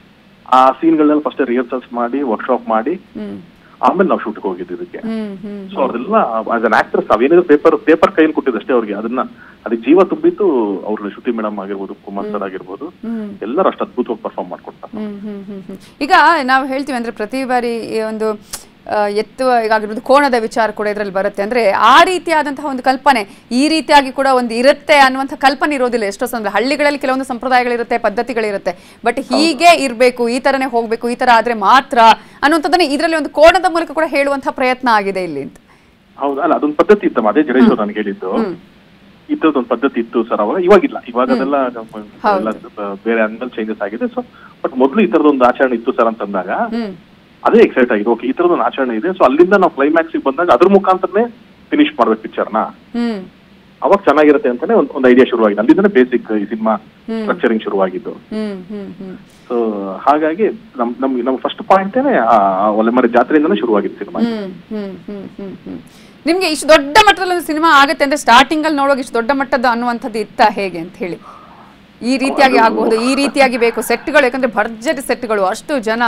ಆ ಸೀನ್ಗಳನ್ನೆಲ್ಲ ಫಸ್ಟ್ ರಿಹರ್ಸಲ್ಸ್ ಮಾಡಿ ವರ್ಕ್ಶಾಪ್ ಮಾಡಿ ಹ್ಮ್ ಆಮೇಲೆ ನಾವು ಶೂಟ್ಗೆ ಹೋಗಿದ್ದು ಇದಕ್ಕೆ ಹ್ಮ್ ಹ್ಮ್ ಸೊ ಅವ್ರೆಲ್ಲ ಆಸ್ ಅನ್ ಆಕ್ಟರ್ಸ್ ಅವೇನಿದ್ರು ಪೇಪರ್ ಪೇಪರ್ ಕೈಯಲ್ಲಿ ಕೊಟ್ಟಿದ್ದಷ್ಟೇ ಅವ್ರಿಗೆ ಅದನ್ನ ಅದಕ್ಕೆ ಜೀವ ತುಂಬಿದ್ದು ಅವ್ರ ಶ್ರುತಿ ಮೇಡಮ್ ಆಗಿರ್ಬೋದು ಕುಮಾರ್ ಸರ್ ಆಗಿರ್ಬೋದು ಹ್ಮ್ ಎಲ್ಲರೂ ಅಷ್ಟು ಅದ್ಭುತವಾಗಿ ಪರ್ಫಾರ್ಮ್ ಮಾಡ್ಕೊಡ್ತಾರೆ ಹ್ಮ್ ಹ್ಮ್ ಹ್ಮ್ ಹ್ಮ್. ಈಗ ನಾವು ಹೇಳ್ತೀವಿ ಅಂದ್ರೆ ಪ್ರತಿ ಬಾರಿ ಈ ಒಂದು ಆ, ಎತ್ತುವ ಈಗಾಗಿರ್ಬೋದು ಕೋಣದ ವಿಚಾರ ಕೂಡ ಇದರಲ್ಲಿ ಬರುತ್ತೆ ಅಂದ್ರೆ ಆ ರೀತಿಯಾದಂತಹ ಒಂದು ಕಲ್ಪನೆ ಈ ರೀತಿಯಾಗಿ ಕೂಡ ಒಂದು ಇರುತ್ತೆ ಅನ್ನುವಂಥ ಕಲ್ಪನೆ ಇರೋದಿಲ್ಲ ಎಷ್ಟೋ ಸಂದರ್ಭ ಹಳ್ಳಿಗಳಲ್ಲಿ ಕೆಲವೊಂದು ಸಂಪ್ರದಾಯಗಳಿರುತ್ತೆ ಪದ್ಧತಿಗಳಿರುತ್ತೆ ಬಟ್ ಹೀಗೆ ಇರಬೇಕು ಈ ತರನೇ ಹೋಗ್ಬೇಕು ಈ ತರ ಆದ್ರೆ ಮಾತ್ರ ಅನ್ನುವಂಥದ್ದನ್ನ ಇದರಲ್ಲಿ ಒಂದು ಕೋಣದ ಮೂಲಕ ಕೂಡ ಹೇಳುವಂತಹ ಪ್ರಯತ್ನ ಆಗಿದೆ ಇಲ್ಲಿ ಅಂತ ಹೌದು ಅಲ್ಲ ಅದೊಂದು ಪದ್ಧತಿ ಇತ್ತಮ್ಮ ಅದೇ ಜಡೇಶ್ವರ್ ನನಗೆ ಹೇಳಿದ್ದು ಹ್ಮ್ ಇದ್ದದೊಂದು ಪದ್ಧತಿ ಇತ್ತು ಸರ್ ಅವಾಗ ಇವಾಗಿಲ್ಲ ಇವಾಗ ಅದೆಲ್ಲ ಹೌದು. ಎಲ್ಲ ಬೇರೆ ಅಂದ್ಮೇಲೆ ಚೇಂಜಸ್ ಆಗಿದೆ ಸೊ ಬಟ್ ಮೊದಲು ಈ ತರದೊಂದು ಆಚರಣೆ ಇತ್ತು ಸರ್ ಅಂತಂದಾಗ ಹ್ಮ್ ಅದೇ ಎಕ್ಸೈಟ್ ಆಗಿದೆ ಓಕೆ ಈ ತರದೊಂದು ಆಚರಣೆ ಇದೆ ಸೊ ಅಲ್ಲಿಂದ ನಾವು ಕ್ಲೈಮ್ಯಾಕ್ಸ್ ಬಂದಾಗ ಅದ್ರ ಮುಖಾಂತರನೇ ಫಿನಿಶ್ ಮಾಡ್ಬೇಕು ಪಿಕ್ಚರ್ನ ಹ್ಮ್ ಅವಾಗ ಚೆನ್ನಾಗಿರುತ್ತೆ ಅಂತಾನೆ ಒಂದು ಒಂದು ಐಡಿಯಾ ಶುರುವಾಗಿದೆ ಅಲ್ಲಿಂದನೇ ಬೇಸಿಕ್ ಈ ಸಿನಿಮಾ ಹ್ಮ್. ಸ್ಟ್ರಕ್ಚರಿಂಗ್ ಶುರುವಾಗಿದ್ದು ಹ್ಮ್ ಹ್ಮ್ ಹ್ಮ್ ಸೊ ಹಾಗಾಗಿ ನಮ್ ನಮ್ಗೆ ನಮ್ಮ ಫಸ್ಟ್ ಪಾಯಿಂಟೇನೆ ಒಲೆಮರೆ ಜಾತ್ರೆಯಿಂದನೇ ಶುರುವಾಗಿದ್ದು ಸಿನಿಮಾ ಹ್ಮ್ ಹ್ಮ್ ಹ್ಮ್ ಹ್ಮ್ ಹ್ಮ್ ನಿಮ್ಗೆ ಇಷ್ಟು ದೊಡ್ಡ ಮಟ್ಟದಲ್ಲಿ ಒಂದು ಸಿನಿಮಾ ಆಗುತ್ತೆ ಅಂದ್ರೆ ಸ್ಟಾರ್ಟಿಂಗ್ ಅಲ್ಲಿ ನೋಡುವಾಗ ಇಷ್ಟು ದೊಡ್ಡ ಮಟ್ಟದ ಅನ್ನುವಂಥದ್ದು ಇತ್ತ ಹೇಗೆ ಅಂತ ಹೇಳಿ ಈ ರೀತಿಯಾಗಿ ಆಗಬಹುದು ಈ ರೀತಿಯಾಗಿ ಬೇಕು ಸೆಟ್ಗಳು ಯಾಕಂದ್ರೆ ಭರ್ಜರಿ ಸೆಟ್ಗಳು ಅಷ್ಟು ಜನ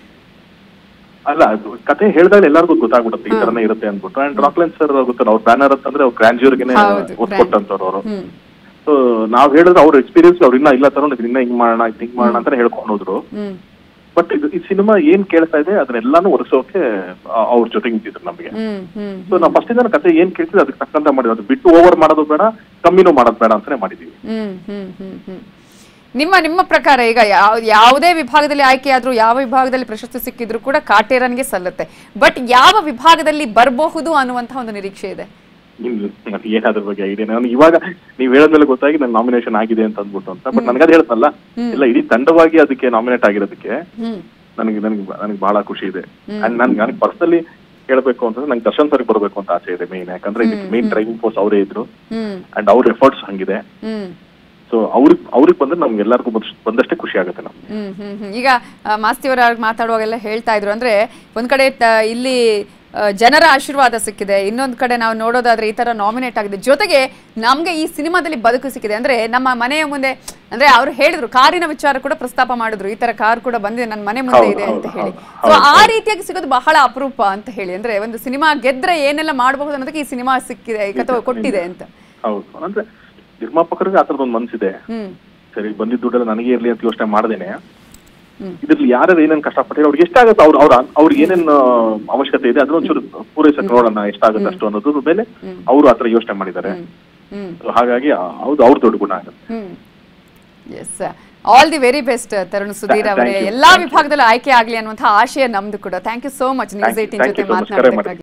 ಅಲ್ಲ ಅದು ಕತೆ ಹೇಳಿದಾಗ ಎಲ್ಲರಿಗೂ ಗೊತ್ತಾಗ್ಬಿಡುತ್ತೆ ಈ ತರನೇ ಇರುತ್ತೆ ಅಂದ್ಬಿಟ್ಟು ಅಂಡ್ ರಾಕ್ಲೆನ್ ಸರ್ ಗೊತ್ತಲ್ಲ ಅವ್ರ ಬ್ಯಾನರ್ ಅಂತಂದ್ರೆ ಅವ್ರ ಗ್ರಾಂಡ್ಯೂರ್ಗೆನೆ ಹೌದು, ಒತ್ತು ಕೊಟ್ಟಂತವ್ರು ಅವರು ಹ್ಮ್ ಸೊ ನಾವ್ ಹೇಳಿದ್ರೆ ಅವ್ರ ಎಕ್ಸ್ಪೀರಿಯನ್ಸ್ ಅವ್ರು ಇನ್ನ ಇಲ್ಲ ತರ ಇನ್ನ ಹಿಂಗ್ ಮಾಡೋಣ ಹಿಂಗ್ ಮಾಡೋಣ ಅಂತಾನೆ ಹೇಳ್ಕೊಂಡು ಹೋದ್ರು ಹ್ಮ್ ಬಟ್ ಇದು ಈ ಸಿನಿಮಾ ಏನ್ ಕೇಳ್ತಾ ಇದೆ ಅದನ್ನೆಲ್ಲಾನು ಒರೆಸೋಕೆ ಅವ್ರ ಜೊತೆಗೆ ನಿಂತಿದ್ರು ನಮಗೆ ಹ್ಮ್ ಹ್ಮ್ ಸೊ ನಾವು ಫಸ್ಟ್ ಇಂದ ಕತೆ ಏನ್ ಕೇಳ್ತಿದ್ವಿ ಅದಕ್ಕೆ ತಕ್ಕಂತ ಮಾಡಿದ್ವಿ ಅದು ಬಿಟ್ಟು ಓವರ್ ಮಾಡೋದು ಬೇಡ ಕಮ್ಮಿನೂ ಮಾಡೋದು ಬೇಡ ಅಂತಾನೆ ಮಾಡಿದೀವಿ ಹ್ಮ್ ಹ್ಮ್ ಹ್ಮ್ ಹ್ಮ್ ನಿಮ್ಮ ನಿಮ್ಮ ಪ್ರಕಾರ ಈಗ ಯಾವ ಯಾವುದೇ ವಿಭಾಗದಲ್ಲಿ ಆಯ್ಕೆಯಾದ್ರೂ ಯಾವ ವಿಭಾಗದಲ್ಲಿ ಪ್ರಶಸ್ತಿ ಸಿಕ್ಕಿದ್ರು ಕೂಡ ಕಾಟೇರನ್ಗೆ ಸಲ್ಲುತ್ತೆ ಬಟ್ ಯಾವ ವಿಭಾಗದಲ್ಲಿ ಬರಬಹುದು ಅನ್ನುವಂತಹ ಒಂದು ನಿರೀಕ್ಷೆ ಇದೆ ಇನ್ನು ನನಗೆ ಏನಾದ್ರ ಬಗ್ಗೆ ಐಡಿಯಾ ನನಗೆ ಇವಾಗ ನೀವ್ ಹೇಳಿದ್ಮೇಲೆ ಗೊತ್ತಾಗಿ ನನ್ ನಾಮಿನೇಷನ್ ಆಗಿದೆ ಅಂತ ಅಂದ್ಬಿಟ್ಟು ಅಂತ ಬಟ್ ನನಗದು ಹೇಳ್ತಲ್ಲ ಇಲ್ಲ ಇಡೀ ತಂಡವಾಗಿ ಅದಕ್ಕೆ ನಾಮಿನೇಟ್ ಆಗಿರೋದಕ್ಕೆ ಹ್ಮ್ ನನಗೆ ನನಗೆ ನನಗೆ ಬಹಳ ಖುಷಿ ಇದೆ ಅಂಡ್ ನನ್ಗೆ ನನಗೆ ಪರ್ಸನಲಿ ಹೇಳ್ಬೇಕು ಅಂತಂದ್ರೆ ನಂಗೆ ದರ್ಶನ್ ಸರ್ಗೆ ಬರ್ಬೇಕು ಅಂತ ಆಸೆ ಇದೆ ಮೇನ್ ಯಾಕಂದ್ರೆ ಇದಕ್ಕೆ ಮೇನ್ ಡ್ರೈವಿಂಗ್ ಫೋರ್ಸ್ ಅವರೇ ಇದ್ರು ಹ್ಮ್ ಅಂಡ್ ಅವ್ರ ಎಫರ್ಟ್ಸ್ ಹಂಗಿದೆ ಹ್ಮ್ ಸೊ ಅವ್ರಿಗೆ ಅವ್ರಿಗೆ ಬಂದ್ರೆ ನಮ್ಗೆ ಎಲ್ಲರಿಗೂ ಬಂದಷ್ಟೇ ಖುಷಿ ಆಗುತ್ತೆ ನಮ್ಗೆ ಹ್ಮ್ ಹ್ಮ್ ಹ್ಮ್ ಈಗ ಆ, ಮಾಸ್ತಿಯವರ ಮಾತಾಡುವಾಗೆಲ್ಲ ಹೇಳ್ತಾ ಇದ್ರು ಅಂದ್ರೆ ಒಂದ್ ಕಡೆ ತ- ಇಲ್ಲಿ ಆ, ಜನರ ಆಶೀರ್ವಾದ ಸಿಕ್ಕಿದೆ ಇನ್ನೊಂದ್ ಕಡೆ ನಾವು ನೋಡೋದಾದ್ರೆ ಈ ತರ ನಾಮಿನೇಟ್ ಆಗಿದೆ ಜೊತೆಗೆ ನಮ್ಗೆ ಈ ಸಿನಿಮಾದಲ್ಲಿ ಬದುಕು ಸಿಕ್ಕಿದೆ ಅಂದ್ರೆ ನಮ್ಮ ಮನೆಯ ಮುಂದೆ ಅಂದ್ರೆ ಅವ್ರು ಹೇಳಿದ್ರು ಕಾರಿನ ವಿಚಾರ ಕೂಡ ಪ್ರಸ್ತಾಪ ಮಾಡಿದ್ರು ಈ ತರ ಕಾರ್ ಕೂಡ ಬಂದಿದೆ ನನ್ನ ಮನೆ ಮುಂದೆ ಹೌದು, ಇದೆ ಅಂತ ಹೌದು, ಹೇಳಿ ಹೌದು, ಸೊ ಆ ರೀತಿಯಾಗಿ ಸಿಗೋದು ಬಹಳ ಅಪರೂಪ ಅಂತ ಹೇಳಿ ಅಂದ್ರೆ ಒಂದು ಸಿನಿಮಾ ಗೆದ್ರೆ ಏನೆಲ್ಲ ಮಾಡಬಹುದು ಅನ್ನೋದಕ್ಕೆ ಈ ಸಿನಿಮಾ ಸಿಕ್ಕಿದೆ ಅಥವಾ ಕೊಟ್ಟಿದೆ ಅಂತ ಹೌದು ಅಂದ್ರೆ ನಿರ್ಮಾಪಕರಿಗೆ ಆ ಥರದೊಂದು ಮನ್ಸಿದೆ ಹ್ಮ್ ಸರಿ ಬಂದಿದ್ದ ದುಡ್ಡೆಲ್ಲ ನನಗೆ ಇರ್ಲಿ ಅಂತ ಯೋಚನೆ ಮಾಡ್ದೇನೆ ಹ್ಮ್. ಇದ್ರಲ್ಲಿ ಯಾರ್ಯಾರು ಏನೇನ್ ಕಷ್ಟಪಟ್ಟಿರೋ ಅವ್ರಿಗೆ ಎಷ್ಟಾಗುತ್ತೆ ಅವ್ರ ಅವ್ರ ಅವ್ರಿಗೆ ಏನೇನ್ ಆ, ಅವಶ್ಯಕತೆ ಇದೆ ಅದನ್ನ ಒಂಚೂರು ಪೂರೈಸಕ್ ನೋಡೋಣ ಎಷ್ಟಾಗುತ್ತೆ ಅಷ್ಟು ಅನ್ನೋದ್ರ ಮೇಲೆ ಅವರು ಆತರ ಯೋಚನೆ ಮಾಡಿದ್ದಾರೆ ಹ್ಮ್ ಹ್ಮ್ So ಹಾಗಾಗಿ ಆ, ಹೌದು ಅವ್ರ ದೊಡ್ಡ ಗುಣ ಆಗುತ್ತೆ ಹ್ಮ್ yes all the very best Tarun Sudhir Thank ಅವರೇ you. ಎಲ್ಲಾ Thank you. ವಿಭಾಗದಲ್ಲೂ ಆಯ್ಕೆ ಆಗ್ಲಿ ಅನ್ನುವಂತಹ ಆಶಯ ನಮ್ದು ಕೂಡ thank you so much news Thank you. Eighteen Thank ಜೊತೆ you so much. ಕರೆ ಮಾತನಾಡೋದಕ್ಕಾಗಿ